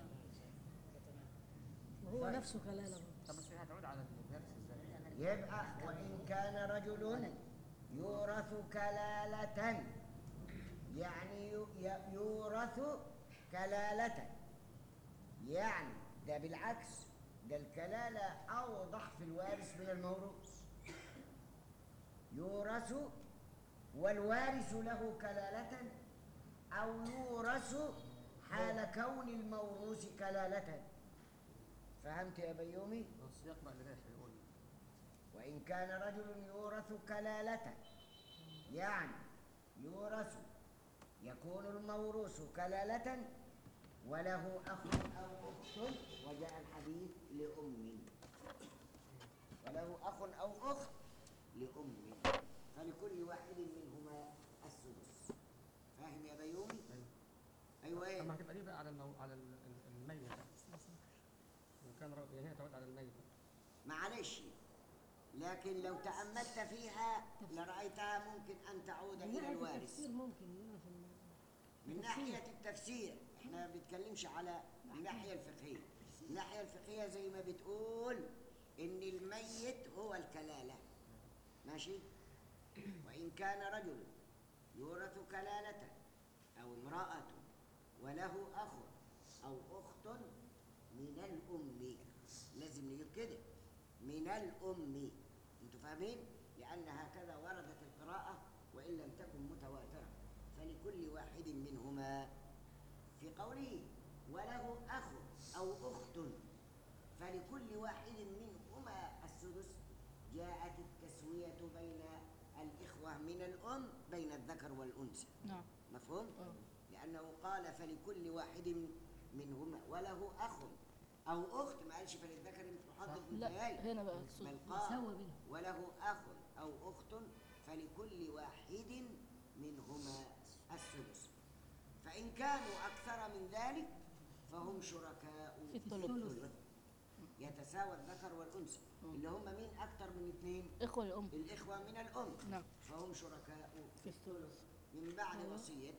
وهو نفسه كلاله برضه.
طب بس هي هتعود على الدرس ازاي؟
يبقى وإن كان رجل يورث كلالة يعني يو- ي- يورث كلالة يعني ده بالعكس ده الكلالة أوضح في الوارث من الموروث يورث والوارث له كلالة أو يورث حال كون الموروث كلالة فهمت يا بيومي؟
السياق بقى اللي داخل يقول
وإن كان رجل يورث كلالة يعني يورث يكون الموروث كلالة وله أخ أو أخت وجاء الحديث لأم وله أخ أو أخت لأم فلكل واحد منهما السدس فاهم يا بيومي؟ أيوة إيه؟
اما هتبقى دي بقى على المو... على ال- ال- الميت بقى. ان كان رأي يعني هي تعود على الميت
معلش لكن لو تأملت فيها لرأيتها ممكن أن تعود
من
إلى
ناحية
الوارث
التفسير ممكن نقول في ال-
من ناحية التفسير احنا ما بنتكلمش على الناحية الفقهية الناحية الفقهية زي ما بتقول إن الميت هو الكلالة ماشي وإن كان رجل يورث كلالة أو امرأة وله أخ أو أخت من الأم لازم نجيب كده من الأم أنتوا فاهمين؟ لأن هكذا وردت القراءة وإن لم تكن متواترة فلكل واحد منهما في قوله وله أخ أو أخت فلكل واحد منهما السدس جاءت التسوية بين الإخوة من الأم بين الذكر والأنثى
نعم
مفهوم؟
اه
لأنه قال فلكل واحد منهما وله أخ أو أخت ما قالش فللذكر مثل حظ
لا
الأنثيين
هنا بقى
بل
الصوت
قال
يساوي بينهم
وله أخ أو أخت فلكل واحد منهما السدس فإن كانوا أكثر من ذلك فهم شركاء
في الثلث.
يتساوى الذكر والأنثى اللي هم مين أكثر من اثنين
اخوة الام
الإخوة من الأم
نعم
فهم شركاء
في الثلث
من بعد وصية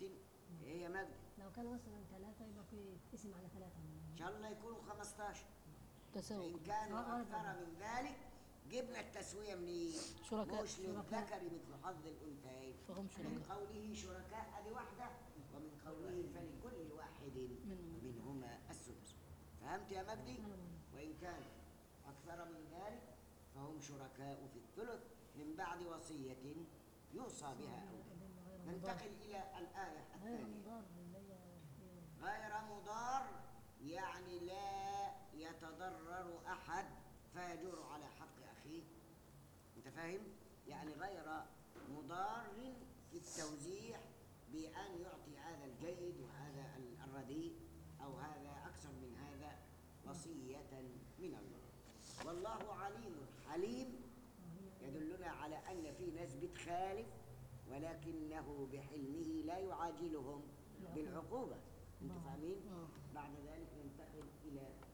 ايه يا مجدي
لو كانوا مثلا ثلاثة يبقى في اسم على ثلاثة
ان شاء الله يكونوا 15
تساوي
فان كانوا
آه، آه،
اكثر
طبعا.
من ذلك جبنا التسويه منين؟
شركاء.
مش للذكر مثل حظ الانثيين
فهم
من
شركاء
قوله شركاء ادي واحده ومن قوله فلكل واحد
منهم.
منهما السدس فهمت يا مجدي؟
نعم.
وان كان اكثر من ذلك فهم شركاء في الثلث من بعد وصيه يوصى بها او
غير مضار
ننتقل الى الايه
غير
الثانيه
مضار اللي هي
غير مضار يعني لا يتضرر احد فيجور على حق اخيه انت فاهم يعني غير مضار في التوزيع بان يعطي هذا الجيد وهذا ال- الرديء او هذا اكثر من هذا وصيه من الله والله عليم حليم يدلنا على ان في ناس بتخالف ولكنه بحلمه لا يعاجلهم بالعقوبه انتوا فاهمين
آه.
بعد ذلك ننتقل الى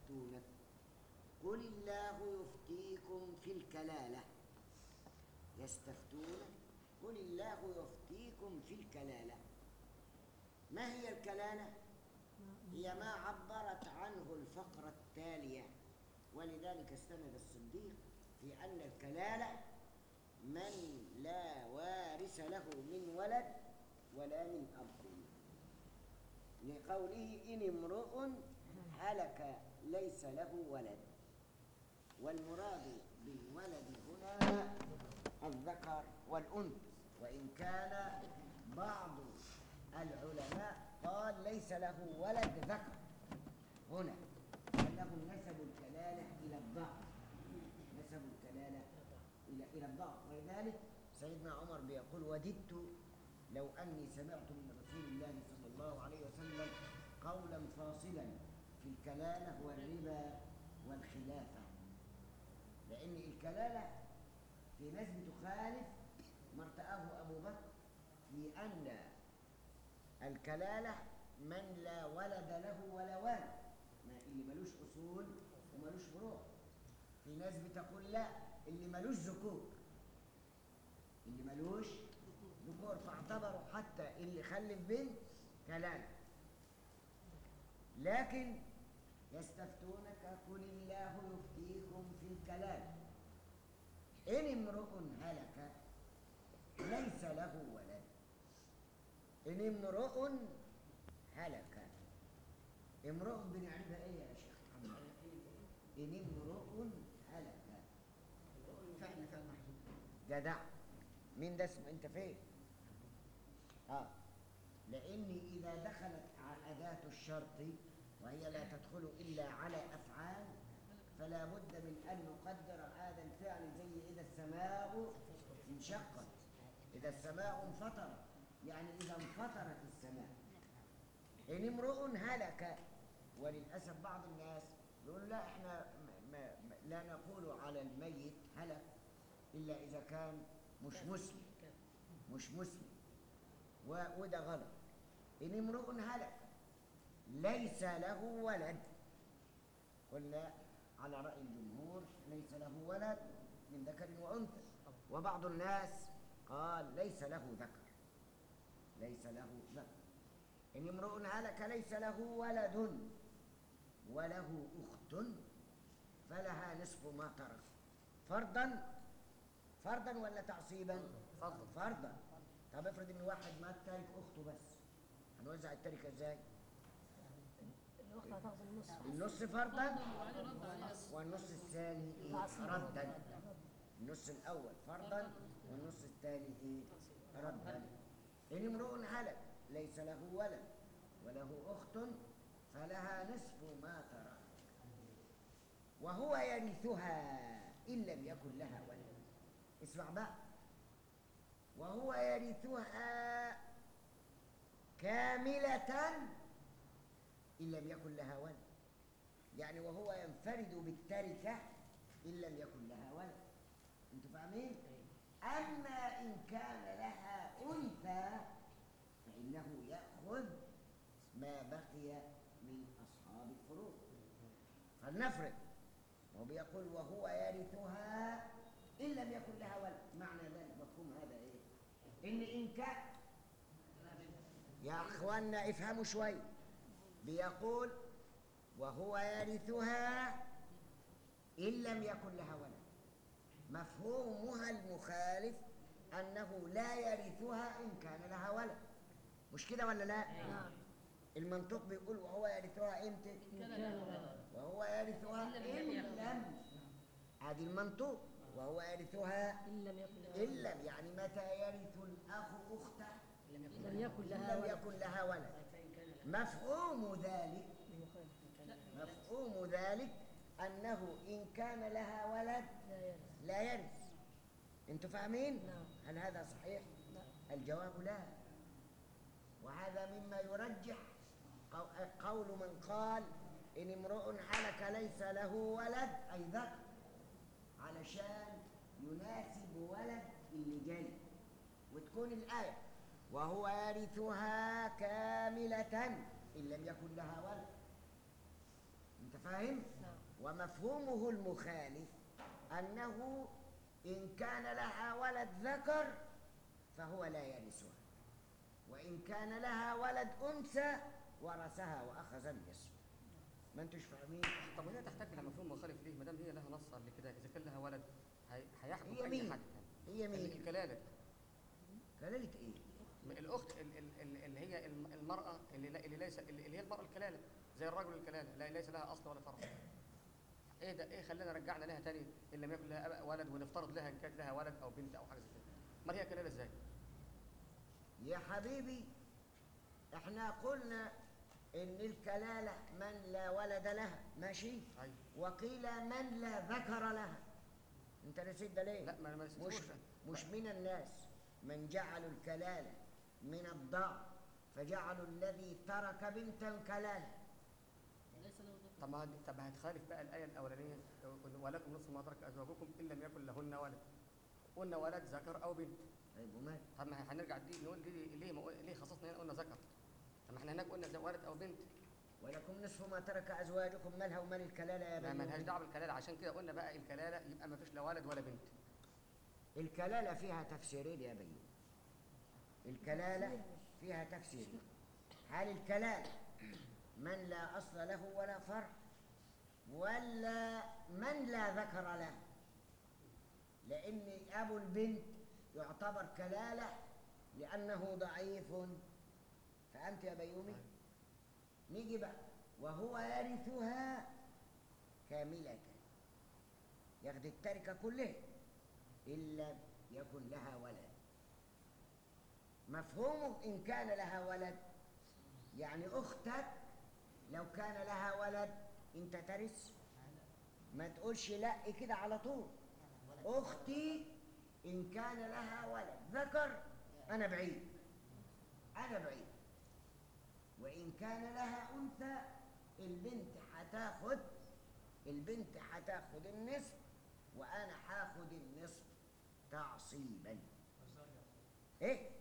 يستفتونك قل الله يفتيكم في الكلالة يستفتونك قل الله يفتيكم في الكلالة ما هي الكلالة؟ هي ما عبرت عنه الفقرة التالية ولذلك استند الصديق في أن الكلالة من لا وارث له من ولد ولا من أب لقوله إن امرؤ هلك ليس له ولد والمراد بالولد هنا الذكر والأنثى وإن كان بعض العلماء قال ليس له ولد ذكر هنا أنه نسب الكلالة إلى الضعف نسب الكلالة إلى إلى الضعف ولذلك سيدنا عمر بيقول وددت لو أني سمعت من رسول الله صلى الله عليه وسلم قولا فاصلا في الكلالة والربا والخلافة لأن الكلالة في ناس بتخالف ما ارتآه أبو بكر في أن الكلالة من لا ولد له ولا والد ما اللي ملوش أصول وملوش فروع في ناس بتقول لا اللي ملوش ذكور اللي ملوش ذكور فاعتبروا حتى اللي خلف بنت كلالة لكن يستفتونك قل الله يفتيكم في الكلالة إن امرؤ هلك ليس له ولد إن امرؤ هلك امرؤ بنعرفها إيه يا شيخ محمد إن امرؤ هلك
فعل فعل محذوف
جدع مين ده اسمه انت فين اه لان اذا دخلت ع- اداه الشرط وهي لا تدخل الا على افعال فلا بد من ان نقدر هذا الفعل زي اذا السماء انشقت اذا السماء انفطرت يعني اذا انفطرت السماء ان امرؤ هلك وللاسف بعض الناس يقول لا احنا ما ما ما لا نقول على الميت هلك الا اذا كان مش مسلم مش مسلم و- وده غلط ان امرؤ هلك ليس له ولد قلنا على راي الجمهور ليس له ولد من ذكر وانثى وبعض الناس قال ليس له ذكر ليس له ذكر ان امرؤ هلك ليس له ولد وله اخت فلها نصف ما ترك فرضا فرضا ولا تعصيبا
فرضا.
فرضا طب افرض ان واحد مات تارك اخته بس هنوزع التركه ازاي
الأخت هتاخد النص
النص فرضا
وبعدين رد عليها
والنص الثاني إيه؟
تعصيبا.
ردا النص الاول فرضا والنص الثاني ايه ردا ان امرؤ هلك ليس له ولد وله اخت فلها نصف ما ترك وهو يرثها ان لم يكن لها ولد اسمع بقى وهو يرثها كاملة إن لم يكن لها ولد يعني وهو ينفرد بالتركة إن لم يكن لها ولد أنتوا فاهمين؟ أما إن كان لها أنثى فإنه يأخذ ما بقي من أصحاب الفروض فلنفرض هو بيقول وهو يرثها إن لم يكن لها ولد معنى ذلك مفهوم هذا إيه؟ إن إن كان يا أخوانا افهموا شوي بيقول وهو يرثها إن لم يكن لها ولد مفهومها المخالف أنه لا يرثها إن كان لها ولد مش كده ولا لا؟
نعم
المنطق بيقول وهو يرثها إمتى؟
إن كان لها
وهو يرثها
إن
إن
لم يكن.
لم هذه المنطوق وهو يرثها
إن لم يكن لها
إن
ولد.
لم يعني متى يرث الأخ أخته
لم يكن
لم يكن
إن
لها
لم
ولد
يكن لها ولد
فإن كان لها
مفهوم ذلك
المخالف.
مفهوم ذلك أنه إن كان لها ولد
لا يرث
لا يرث أنتوا فاهمين؟
نعم.
هل هذا صحيح؟
لا
الجواب لا وهذا مما يرجح قو- قول من قال إن امرؤ هلك ليس له ولد أي ذكر علشان يناسب ولد اللي جاي وتكون الآية وهو يرثها كاملة إن لم يكن لها ولد أنت انت فاهم
نعم
ومفهومه المخالف انه ان كان لها ولد ذكر فهو لا يرثها وان كان لها ولد انثى ورثها واخذ النصف ما انتوش فاهمين
طب وهي تحتاج الى مفهوم مخالف ليه ما دام هي لها نص قبل كده اذا كان لها ولد هي- هيحكم
هي
اي
مين؟
حد
هي مين
الكلاله
كلالة ايه
الاخت ال- ال- ال- اللي هي الم- المراه اللي, لا- اللي ليس اللي اللي هي المراه الكلاله زي الرجل الكلاله لا ليس لها اصل ولا فرع ايه ده ايه خلانا رجعنا لها تاني ان لم يكن لها أب- ولد ونفترض لها ان كانت لها ولد او بنت او حاجه زي كده امال هي كلاله ازاي
يا حبيبي احنا قلنا ان الكلالة من لا ولد لها ماشي
ايوه
وقيل من لا ذكر لها انت نسيت ده ليه
لا ما ما
مش
نسيتهوش.
مش من الناس من جعلوا الكلالة من الضعف فجعلوا الذي ترك بنتا كلالة
ليس له ذكر
طب ما طب ما هتخالف بقى الايه الاولانيه ولكم نصف ما ترك ازواجكم ان لم يكن لهن ولد قلنا ولد ذكر او بنت
طيب ومال
طب ما هنرجع دي نقول دي ليه ما قل- ليه خصصنا هنا قلنا ذكر طب ما احنا هناك قلنا زي ولد او بنت
ولكم نصف ما ترك ازواجكم مالها ومال الكلالة يا
ما
بني
مالهاش دعوه بالكلاله عشان كده قلنا بقى الكلاله يبقى ما فيش لا ولد ولا بنت
الكلالة فيها تفسيرين يا بني الكلالة فيها تفسيرين هل الكلالة من لا أصل له ولا فرع ولا من لا ذكر له لأن أبو البنت يعتبر كلالة لأنه ضعيف فأنت يا بيومي نيجي بقى وهو يرثها كاملة ياخد التركة كلها إن لم يكن لها ولد مفهومه إن كان لها ولد يعني أختك لو كان لها ولد أنت ترث ما تقولش لا كده على طول أختي إن كان لها ولد ذكر أنا بعيد أنا بعيد وإن كان لها أنثى البنت هتاخد البنت هتاخد النصف وأنا هاخد النصف تعصيبا إيه؟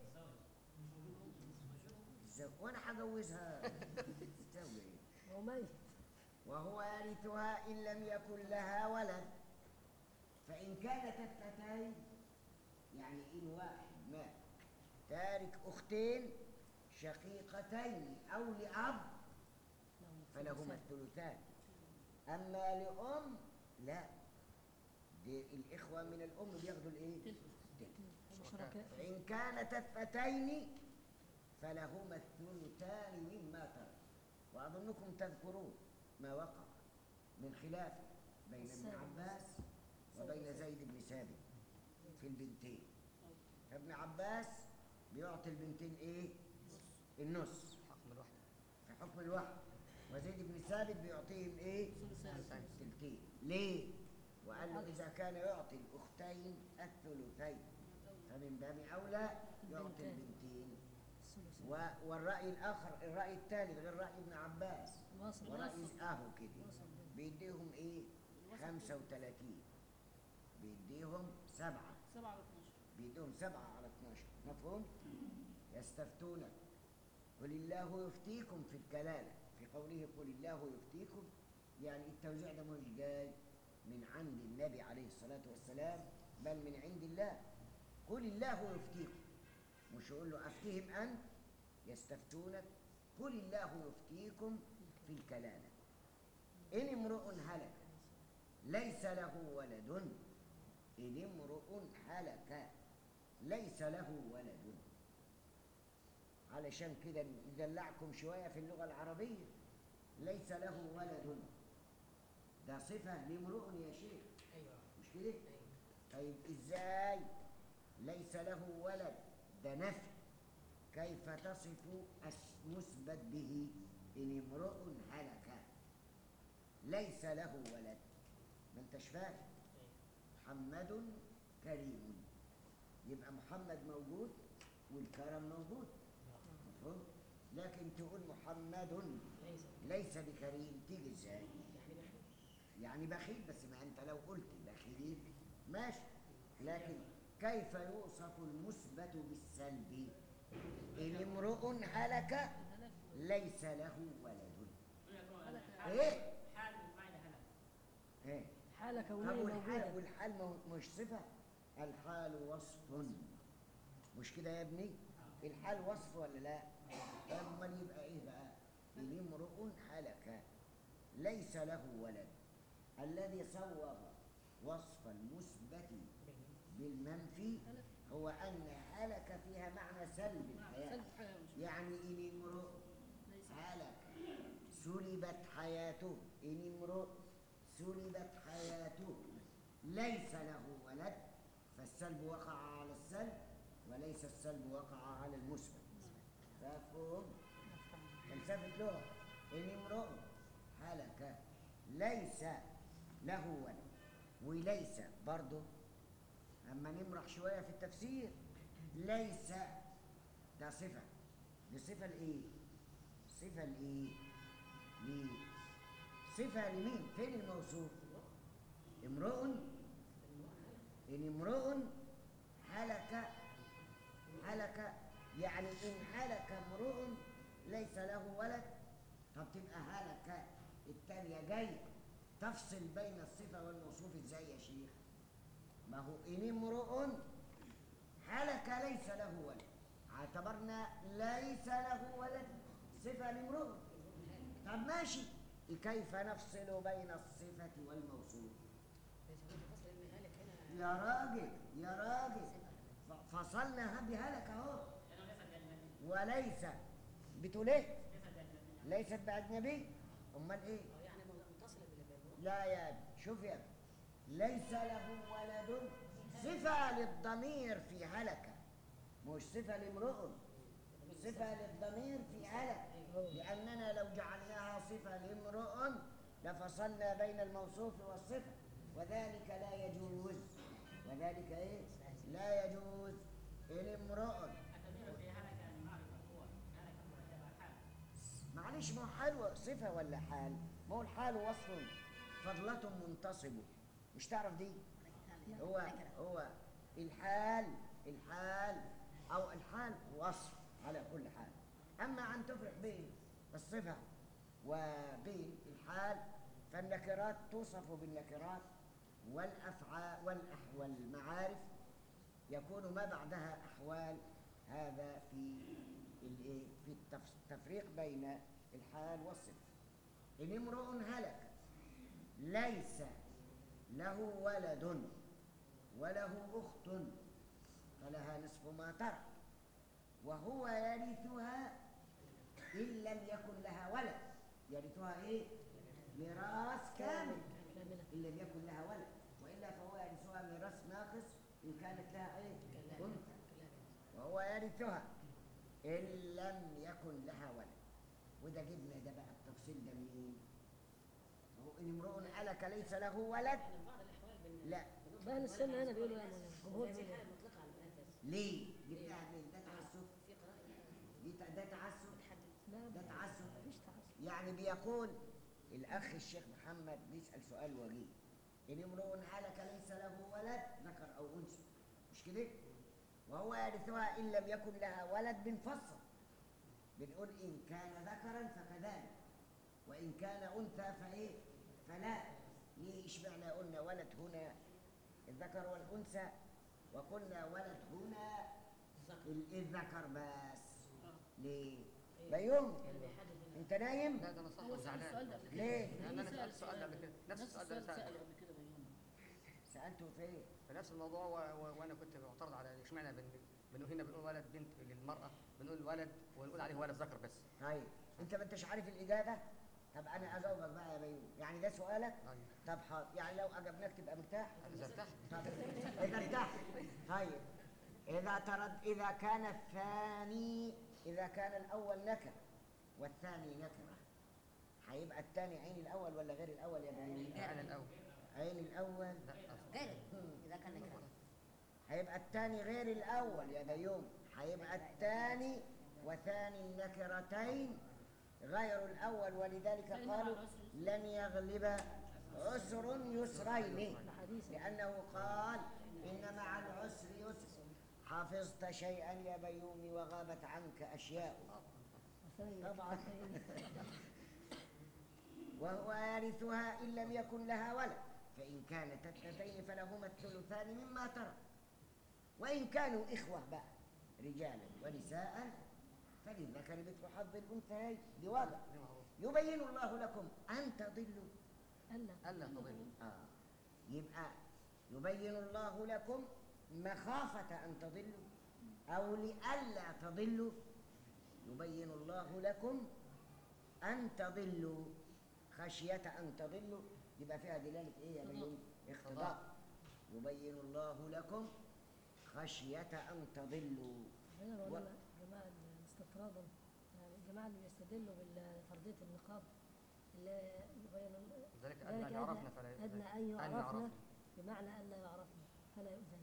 الزوج وأنا هجوزها تسوي إيه؟
هو ميت
وهو يرثها إن لم يكن لها ولد فإن كانت اثنتين يعني إن واحد مات تارك أختين شقيقتين أو لأب فلهما الثلثان أما لأم لا دي الإخوة من الأم بياخدوا الإيه؟ التلت.
شركاء
فإن كانت اثنتين فلهما الثلثان مما ترك وأظنكم تذكرون ما وقع من خلاف بين ابن
السابق.
عباس وبين زيد بن ثابت في البنتين فابن عباس بيعطي البنتين ايه النص
حكم الواحد
في حكم الواحد وزيد بن ثابت بيعطيهم ايه
ثلثان.
التلتين ليه وقال له اذا كان يعطي الاختين الثلثين فمن باب اولى يعطي
البنتين.
البنتين
الثلث
و- والراي الاخر الراي الثالث غير راي ابن عباس
الوصل
ورأي اهو كده
وصل بين.
بيديهم ايه 35 بيديهم سبعة
سبعة على 12
بيديهم سبعة على 12 مفهوم يستفتونك قل الله يفتيكم في الكلالة في قوله قل الله يفتيكم يعني التوزيع ده مش جاي من عند النبي عليه الصلاة والسلام بل من عند الله قل الله يفتيكم مش يقول له أفتهم أنت يستفتونك قل الله يفتيكم في الكلالة إن امرؤ هلك ليس له ولد إن امرؤ هلك ليس له ولد علشان كده ندلعكم شوية في اللغة العربية ليس له ولد ده صفة لامرؤ يا شيخ
ايوه
مش كده؟ طيب ازاي ليس له ولد ده نفي كيف تصف المثبت به ان امرؤ هلك ليس له ولد ما انتش فاهم محمد كريم يبقى محمد موجود والكرم موجود مفهوم لكن تقول محمد
ليس
ليس بكريم تيجي ازاي
يعني بخير
يعني بخيل بس ما انت لو قلت بخيل ماشي لكن كيف يوصف المثبت بالسلب ان امرؤ هلك
هلك
ليس له ولد
هلك
ايه
حال
ايه
حالة
طب
كونية
والحال
موجودة
والحال ما هو- مش صفة الحال وصف مش كده يا ابني الحال وصف ولا لا طب امال يبقى ايه بقى إن امرؤ هلك ليس له ولد الذي صوغ وصف المثبت بالمنفي هو ان هلك فيها معنى سلب الحياه
سلب الحياة مش
يعني ان امرؤ
ليس
هلك سلبت حياته إن امرؤ سلبت حياته ليس له ولد فالسلب وقع على السلب وليس السلب وقع على المثبت مفهوم فلسفة لغة إن امرؤ هلك ليس له ولد وليس برضه أما نمرح شوية في التفسير ليس ده صفة دي صفة لإيه؟ صفة لإيه؟ ليه؟ صفة لمين؟ فين الموصوف؟ امرؤ إن امرؤ هلك هلك يعني إن هلك امرؤ ليس له ولد طب تبقى هلك التانية جاية تفصل بين الصفة والموصوف ازاي يا شيخ؟ ما هو إن امرؤ هلك ليس له ولد اعتبرنا ليس له ولد صفة لامرؤ طب ماشي كيف نفصل بين الصفة والموصوف يا راجل يا راجل ف- فصلنا بهلك اهو وليس بتقول ايه ليست باجنبي امال ايه لا يا ابني شوف يا ابني ليس له ولد صفة للضمير في هلك مش صفة لامرؤ صفة للضمير في هلك لأننا لو جعلناها صفة لامرؤ لفصلنا بين الموصوف والصفة وذلك لا يجوز وذلك ايه لا يجوز إن امرؤ معلش ما هو حال صفة ولا حال ما هو الحال وصف فضلة منتصب مش تعرف دي هو هو الحال الحال أو الحال وصف على كل حال أما أن تفرق بين الصفة وبين الحال فالنكرات توصف بالنكرات والأفعال والأح- والمعارف يكون ما بعدها أحوال هذا في الإيه؟ في التف- التفريق بين الحال والصفة إن امرؤ هلك ليس له ولد وله أخت فلها نصف ما ترك وهو يرثها إن لم يكن لها ولد يرثها إيه؟ ميراث كامل
كاملة
إن لم يكن لها ولد وإلا فهو يرثها ميراث ناقص إن كانت لها إيه؟ أنثى وهو يرثها إن لم يكن لها ولد وده جبنا ده بقى التفصيل ده منين؟ هو إن امرؤ هلك ليس له ولد لا
بقى السنة هنا بيقولوا يا مولانا الجمهور بيقول إيه؟
ليه؟ جبناها منين؟ ده تعسف دي ت- ده تعسف
لا
ده تعسف
مفيش تعسف
يعني بيقول الأخ الشيخ محمد بيسأل سؤال وجيه إن امرؤ هلك ليس له ولد ذكر أو أنثى مش كده؟ وهو يرثها إن لم يكن لها ولد بنفصل بنقول إن كان ذكرا فكذلك وإن كان أنثى فإيه؟ فلا ليه إشمعنى قلنا ولد هنا الذكر والأنثى وقلنا ولد هنا ال- الذكر بس ليه؟ بيوم انت نايم؟
لا ده انا صح
هو سأل السؤال
وزعلان
ده قبل كده
ليه؟
لان انا
سأل
سالت السؤال ده قبل كده نفس
نفس
السؤال ده
السؤال
انا
سأل
سالته
قبل كده بيوم
سألته في إيه؟
في نفس الموضوع و... و... وانا كنت معترض على اشمعنى بن... بنقول هنا بنقول ولد بنت للمراه بنقول ولد ونقول عليه ولد ذكر بس
طيب انت ما انتش عارف الاجابه طب انا اجاوبك بقى يا بيوم يعني ده سؤالك
ايوه
طب حاضر يعني لو اجبناك تبقى مرتاح
اذا ارتحت
طب اذا ارتحت طيب اذا ترد اذا كان الثاني اذا كان الاول نكره والثاني نكره هيبقى الثاني عين الاول ولا غير الاول يا بيوم
على الاول
عين الاول
لا أصل.
غير اذا كان نكره
هيبقى الثاني غير الأول يا بيوم هيبقى الثاني وثاني النكرتين غير الأول ولذلك
فإن مع
قالوا
العسر يسر.
لن يغلب عسر يسرين
ده حديث
لأنه قال إن مع العسر يسر حفظت شيئا يا بيومي وغابت عنك أشياء
ثانية
طبعا وهو يرثها إن لم يكن لها ولد فإن كانت اثنتين فلهما الثلثان مما ترك وإن كانوا إخوة بقى رجالا ونساء فللذكر مثل حظ الأنثيين دي واضح
دي معروف
يبين الله لكم أن تضلوا
ألا
ألا تضلوا
آه. يبقى يبين الله لكم مخافة أن تضلوا أو لئلا تضلوا يبين الله لكم أن تضلوا خشية أن تضلوا يبقى فيها دلالة إيه يا بني؟ اقتضاء يبين الله لكم خشية أن تضلوا
هنا
و-
العلماء جماعة استطرادا يعني الجماعة اللي بيستدلوا بفرضية النقاب اللي يبين
ذلك
ذلك
أدنى أن يعرفنا فلا
أدنى
يؤذن
أن
أن
يعرفنا
يعرفنا
بمعنى أن لا يعرفنا فلا يؤذن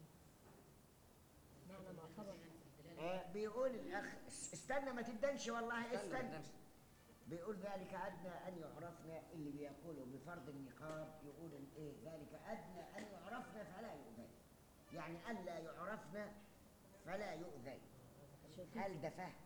معنى معتبر
آه بيقول الأخ استنى ما تدنش والله
استنى ما
استنى
تدنش.
بيقول ذلك أدنى أن يعرفنا اللي بيقولوا بفرض النقاب يقول الإيه ذلك أدنى أن يعرفنا فلا يؤذن يعني ألا يعرفنا فلا يؤذن
الشنقيطي
هل ده فهم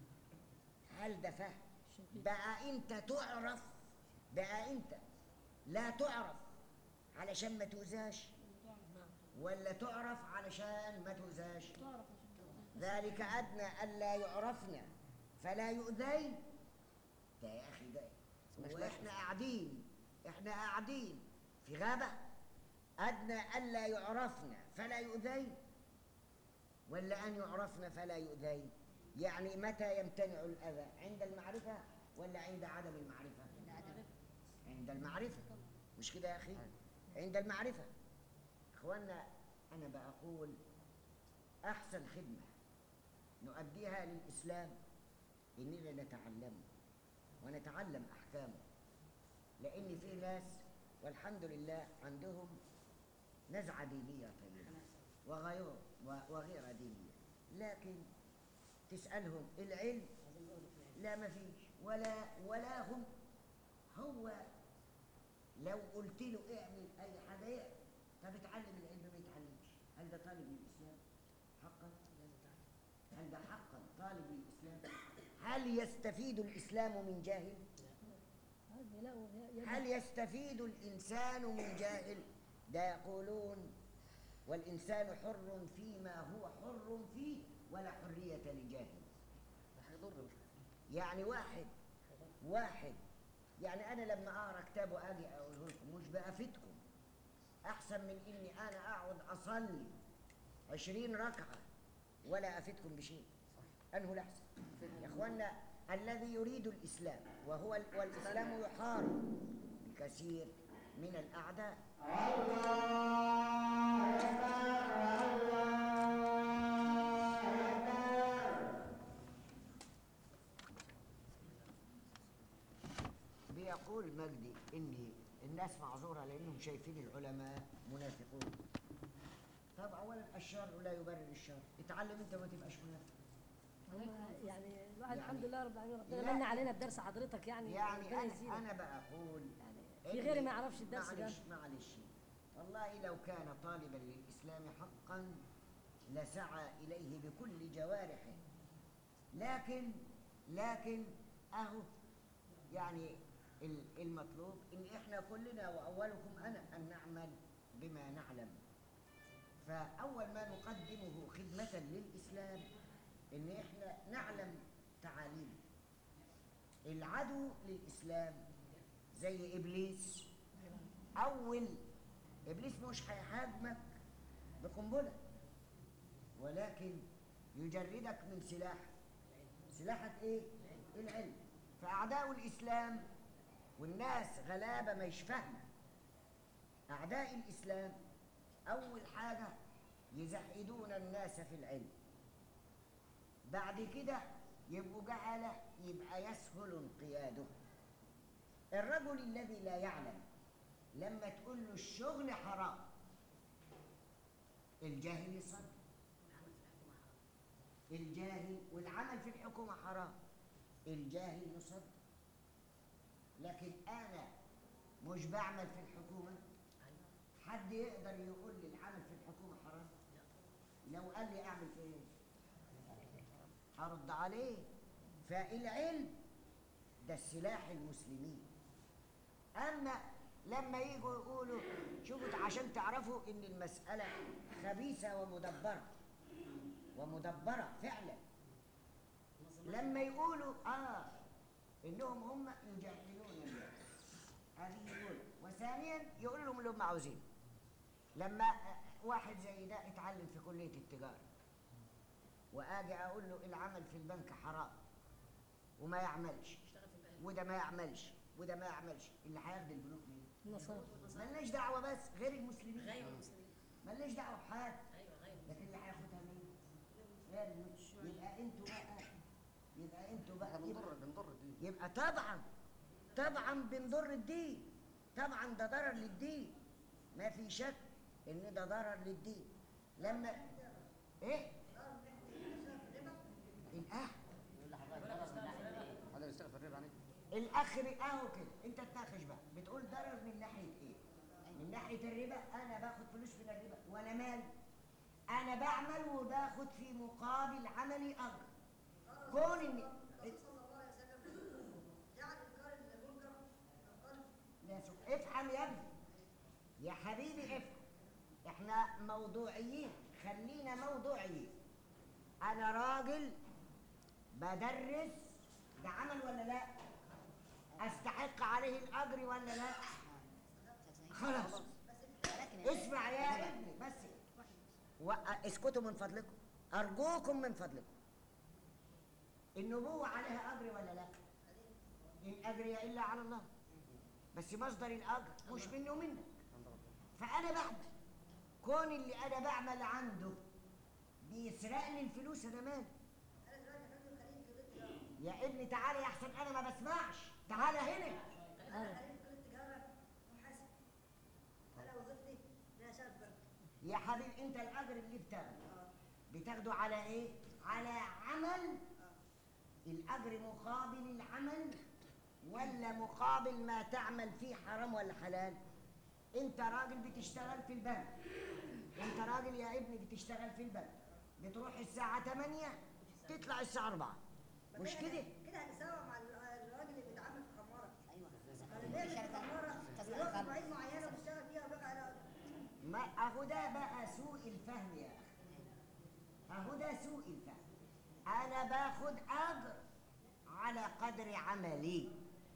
هل ده فهم
الشنقيطي
بقى أنت تعرف بقى أنت لا تعرف علشان ما تؤذاش
نعم
ولا تعرف علشان ما تؤذاش
تعرف عشان
ذلك أدنى ألا يعرفنا فلا يؤذين ده يا أخي ده
مش
وإحنا قاعدين إحنا قاعدين في غابة أدنى ألا يعرفنا فلا يؤذين ولا أن يعرفنا فلا يؤذين يعني متى يمتنع الأذى عند المعرفة ولا عند عدم المعرفة عند المعرفة مش كده يا أخي عند المعرفة إخوانا أنا بقول أحسن خدمة نؤديها للإسلام إننا نتعلمه ونتعلم أحكامه لأن في ناس والحمد لله عندهم نزعة دينية طيبة وغير وغير دينية لكن تسألهم العلم لا ما فيش ولا ولا هم هو لو قلت له اعمل أي حاجة يعمل طب اتعلم العلم ما يتعلمش هل ده طالب للإسلام حقا هل ده حقا طالب للإسلام هل يستفيد الإسلام من جاهل
هذا لا يد-
هل يستفيد الإنسان من جاهل ده يقولون والإنسان حر فيما هو حر فيه ولا حرية لجاهل
ده هيضر مش
يعني واحد واحد يعني أنا لما أقرأ كتاب وأجي أقوله لكم مش بأفيدكم أحسن من إني أنا أقعد أصلي عشرين ركعة ولا أفيدكم بشيء أنه الأحسن يا إخوانا الذي يريد الإسلام وهو ال- والإسلام يحارب الكثير من الأعداء بيقول مجدي إن الناس معذورة لأنهم شايفين العلماء منافقون طب أولا الشر لا يبرر الشر اتعلم أنت ما تبقاش منافق
هم يعني الواحد
يعني-
الحمد لله رب العالمين ربنا
لا.
من علينا بدرس حضرتك يعني
يعني
ربنا
أنا,
يزيدك.
أنا بقول
يعني
إن-
في غيري ما يعرفش الدرس ده
معلش معلش والله لو كان طالبا للإسلام حقا لسعى إليه بكل جوارحه لكن لكن أهو يعني ال- المطلوب إن إحنا كلنا وأولكم أنا أن نعمل بما نعلم فأول ما نقدمه خدمة للإسلام إن إحنا نعلم تعاليمه العدو للإسلام زي إبليس أول إبليس مش هيهاجمك بقنبلة ولكن يجردك من سلاح سلاحك إيه؟ العلم فأعداء الإسلام والناس غلابة مش فاهمة أعداء الإسلام أول حاجة يزهدون الناس في العلم بعد كده يبقوا جعلة يبقى يسهل انقياده الرجل الذي لا يعلم لما تقول له الشغل حرام الجاهل يصدق الجاهل والعمل في الحكومة حرام الجاهل يصدق لكن أنا مش بعمل في الحكومة حد يقدر يقول لي العمل في الحكومة حرام لو قال لي أعمل في إيه هرد عليه فالعلم ده السلاح المسلمين أما لما يجوا يقولوا شوفوا عشان تعرفوا ان المسألة خبيثة ومدبرة ومدبرة فعلا لما يقولوا اه انهم هم يجهلون الناس هذه يقول وثانيا يقول لهم اللي هم عاوزينه لما واحد زي ده اتعلم في كلية التجارة واجي اقول له العمل في البنك حرام وما يعملش وده ما يعملش وده ما يعملش اللي هياخد البنوك مين؟
النصارى
ملناش دعوة بس غير المسلمين
غير المسلمين
ملناش دعوة بحد
ايوه غير
لكن اللي هياخدها مين؟ غير المسلمين يبقى انتوا بقى يبقى انتوا بقى
احنا
يبقى,
بنضر بنضر الدين
يبقى طبعا طبعا بنضر الدين طبعا ده ضرر للدين ما في شك ان ده ضرر للدين لما ايه؟ الاخ
يقول لحضرتك ضرر من ناحيه ايه؟
هذا بيشتغل في الربا يعني
الاخ بي- اهو كده انت تناقش بقى بتقول ضرر من ناحيه ايه من ناحيه الربا انا باخد فلوس من الربا وانا مال انا بعمل وباخد في مقابل عملي اجر كون ان لا سو- افهم يا ابني يا حبيبي افهم احنا موضوعيين خلينا موضوعيين انا راجل بدرس ده عمل ولا لا استحق عليه الاجر ولا لا خلاص اسمع يا ابني بس و... اسكتوا من فضلكم ارجوكم من فضلكم النبوة عليها اجر ولا لا الاجر يا الا على الله بس مصدر الاجر مش مني ومنك فانا بعمل كون اللي انا بعمل عنده بيسرق لي الفلوس انا مالي يا ابني تعالى يا احسن انا ما بسمعش تعالى هنا يا حبيبي انت الاجر اللي بتاخده بتاخده على ايه على عمل الاجر مقابل العمل ولا مقابل ما تعمل فيه حرام ولا حلال انت راجل بتشتغل في البنك انت راجل يا ابني بتشتغل في البنك بتروح الساعة 8 تطلع الساعة 4 مش كده
كده هنساوي مع الراجل اللي بيتعامل في خماره
ايوه
انا بيعمل في خماره يروح في مواعيد معينه وبيشتغل فيها بقى على
ما اهو ده بقى سوء الفهم يا اخي اهو ده سوء الفهم انا باخد اجر على قدر عملي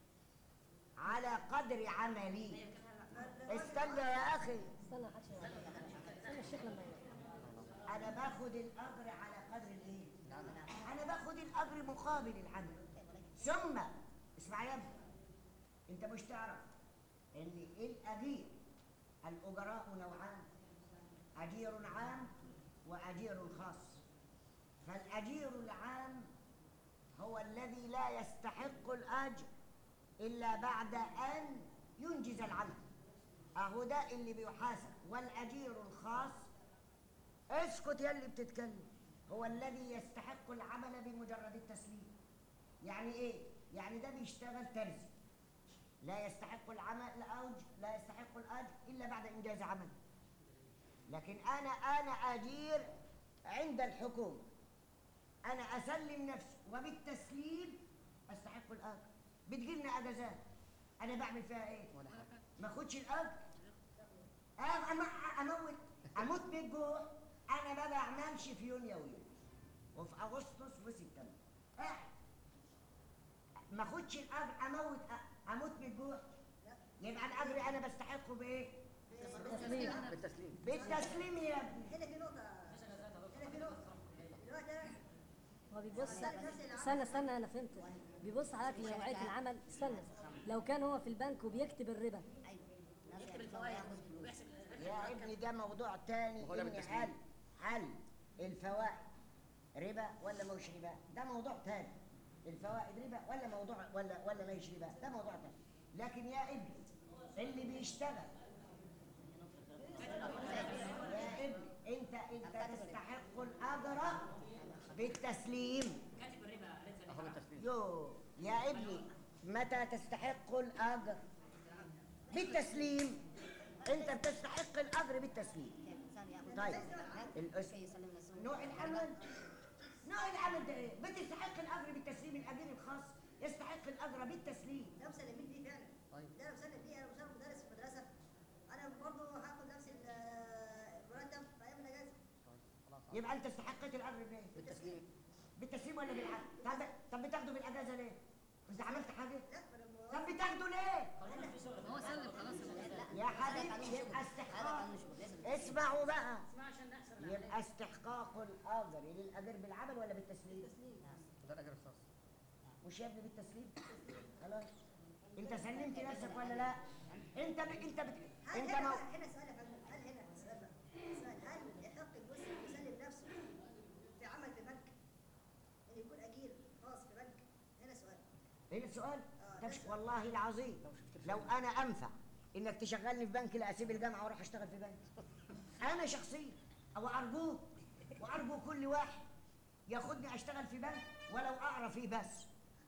على قدر عملي استنى يا اخي
استنى حدش استنى الشيخ لما يقول.
انا باخد الاجر على قدر الايه انا باخد الاجر مقابل العمل ثم اسمع يا ابني انت مش تعرف ان الاجير الاجراء نوعان اجير عام واجير خاص فالاجير العام هو الذي لا يستحق الاجر الا بعد ان ينجز العمل اهو ده اللي بيحاسب والاجير الخاص اسكت يا اللي بتتكلم هو الذي يستحق العمل بمجرد التسليم يعني ايه يعني ده بيشتغل ترزي لا يستحق العمل الأوج لا يستحق الاجر الا بعد انجاز عمل لكن انا انا اجير عند الحكومه انا اسلم نفسي وبالتسليم استحق الاجر بتجيلنا اجازات انا بعمل فيها ايه
ولا حاجه
ما اخدش الاجر أم- أم- اموت اموت بالجوع انا ما بعملش في يونيو ويوليو وفي اغسطس وسبتمبر قاعد ما اخدش الاجر اموت أ- اموت بالجوع يبقى الاجر انا بستحقه بايه
تسليم
بالتسليم
بالتسليم يا ابني
هنا في نقطه هنا في نقطه دلوقتي أنا
هو بيبص استنى استنى انا فهمت بيبص حضرتك لنوعيه العمل استنى لو كان هو في البنك وبيكتب الربا
يكتب الفوائد ويحسب
يا ابني ده موضوع تاني
وهو ده
إن
بالتسليم.
هل هل الفوائد ربا ولا مش ربا ده موضوع تاني الفوائد ربا ولا موضوع ولا ولا مش ربا ده موضوع تاني لكن يا ابني اللي بيشتغل يا ابني انت انت تستحق الاجر بالتسليم
كاتب الربا
اخذ التسليم
يو يا ابني متى تستحق الاجر بالتسليم انت بتستحق الاجر بالتسليم طيب الأس... نوع العمل نوع العمل ده ايه بتستحق الاجر بالتسليم الاجير الخاص يستحق الاجر بالتسليم
ده مسلمين فيه فعلا
طيب
ده مسلم فيه انا مسلم مدرس في
يبقى انت استحقيت الاجر بايه
بالتسليم
بالتسليم ولا بالعدل طب طب بتاخده بالاجازه ليه انت عملت حاجه
لا ما انا
طب بتاخده ليه
هو سلم خلاص يا
يا حبيبي يبقى استحقاق اسمعوا بقى يبقى استحقاق الاجر للاجر بالعمل ولا بالتسليم
ده الاجر الخاص
مش يا ابني بالتسليم خلاص انت سلمت نفسك ولا لا انت ب... انت بت...
هل
انت
هنا
مو...
هنا سؤال يا فندم هل هنا سؤال بقى سؤال هل يحق المسلم يسلم نفسه في عمل في بنك ان يكون اجير خاص في بنك هنا سؤال
ايه السؤال
آه،
تش... والله العظيم لو انا انفع انك تشغلني في بنك لا اسيب الجامعه واروح اشتغل في بنك انا شخصيا او ارجوك وارجو كل واحد ياخدني اشتغل في بنك ولو اقرا فيه بس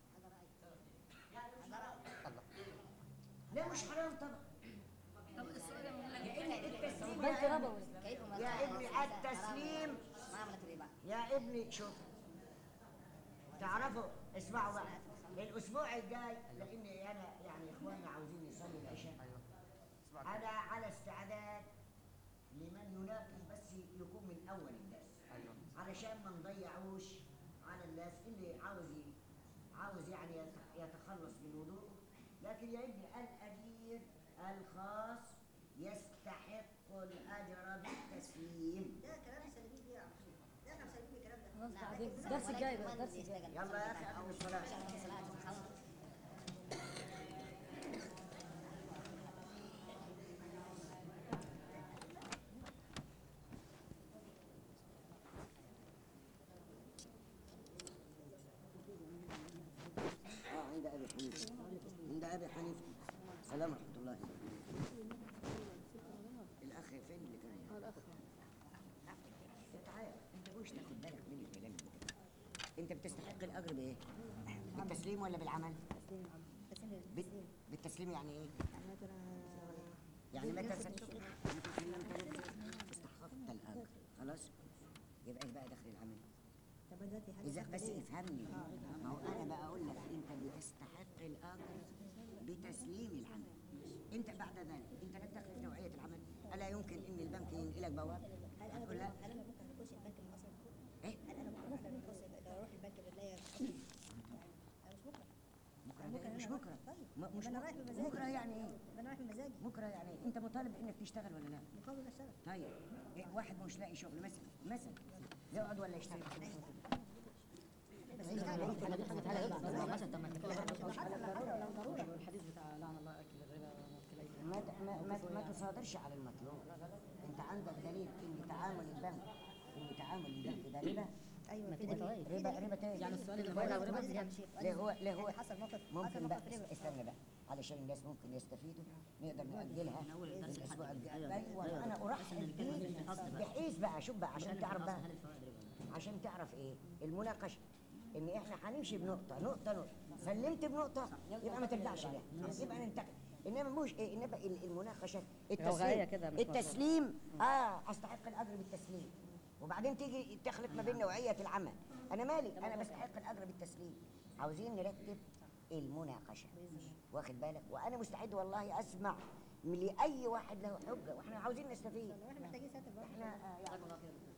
الله
ليه مش حرام طبعا
طب السؤال يا مولانا
لان التسليم
بنك
يا ابني
ربوي
يا ابني التسليم يا ابني شوف تعرفوا اسمعوا بقى الاسبوع الجاي لان انا يعني اخواننا عاوزين يصلوا العشاء
ايوه اسمع
انا على استعداد لمن يناقش بس يكون من اول الناس
ايوه
علشان ما نضيعوش على الناس اللي عاوز ي- عاوز يعني يت- يتخلص من وضوءه لكن يا ابني الاجير الخاص يستحق الاجر بالتسليم
ده كلام سليم بيه يا عم ده احنا مسلمين بالكلام ده
خلاص بعدين الدرس الجاي بقى الدرس الجاي
يلا يا اخي قبل الصلاه اه عند ابي حنيفه عند ابي حنيفه السلام ورحمه الله الاخ فين اللي كان هنا؟
الاخ
انت عارف انت مش تاخد بالك من الكلام ده انت بتستحق الاجر بايه؟ بالتسليم ولا بالعمل؟ بال- بالتسليم يعني ايه؟ يعني متى س- استحققت الاجر خلاص؟ يبقى ايه بقى دخل العمل؟ اذا بس افهمني ما هو انا بقى اقول لك انت بتستحق الاجر بتسليم العمل انت بعد ذلك انت لا تخلف نوعيه العمل الا يمكن ان البنك ينقلك بواب هتقول لا
هل انا ممكن اخش البنك من اصلا
ايه
هل انا ممكن اخش لو اروح البنك بتلاقي انا مش بكره
بكره
ممكن
ده مش
أنا-
بكره
طيب
م- مش
أنا
بكرة.
رايح بمزاجي.
بكره يعني ايه
انا رايح بمزاجي
بكره يعني ايه انت مطالب انك تشتغل ولا لا
مقابل اشتغل
طيب إيه واحد مش لاقي شغل مثلا مثلا يقعد ولا يشتغل
بس
الحديث بتاع لعن الله اكل الربا وموكل ايدي
ما ت- ما ما, ما تصادرش على المطلوب انت عندك دليل ان تعامل البنك ان تعامل البنك ده ربا
ايوه في دليل في
ربا
دليل.
ربا تاني
يعني السؤال اللي
هو
بره
لو
ربا
ربا يا شيخ
ليه هو ليه هو
حصل موقف حصل
ممكن بقى
موقف ربا
استنى بقى علشان الناس ممكن يستفيدوا نقدر نأجلها
من أول الدرس
الأسبوع
لحد-
الجاي
أيوة،
أيوة
أيوة.
أنا أرحب
عشان نتكلم
بيك
في الأصل بقى.
بحيث بقى شوف بقى عشان تعرف بقى
هل الفوائد ربا
عشان تعرف ايه المناقشه ان احنا هنمشي بنقطه نقطه نقطه سلمت بنقطه يبقى ما ترجعش لها يبقى ننتقل انما مش ايه انما ال- المناقشه
رغاية
التسليم
كده مش
التسليم اه استحق الاجر بالتسليم وبعدين تيجي تخلط ما بين نوعيه العمل انا مالي انا بستحق الاجر بالتسليم عاوزين نرتب المناقشه واخد بالك وانا مستعد والله اسمع من لاي واحد له حجه واحنا عاوزين نستفيد
احنا محتاجين ساتر برضه
احنا آه يعني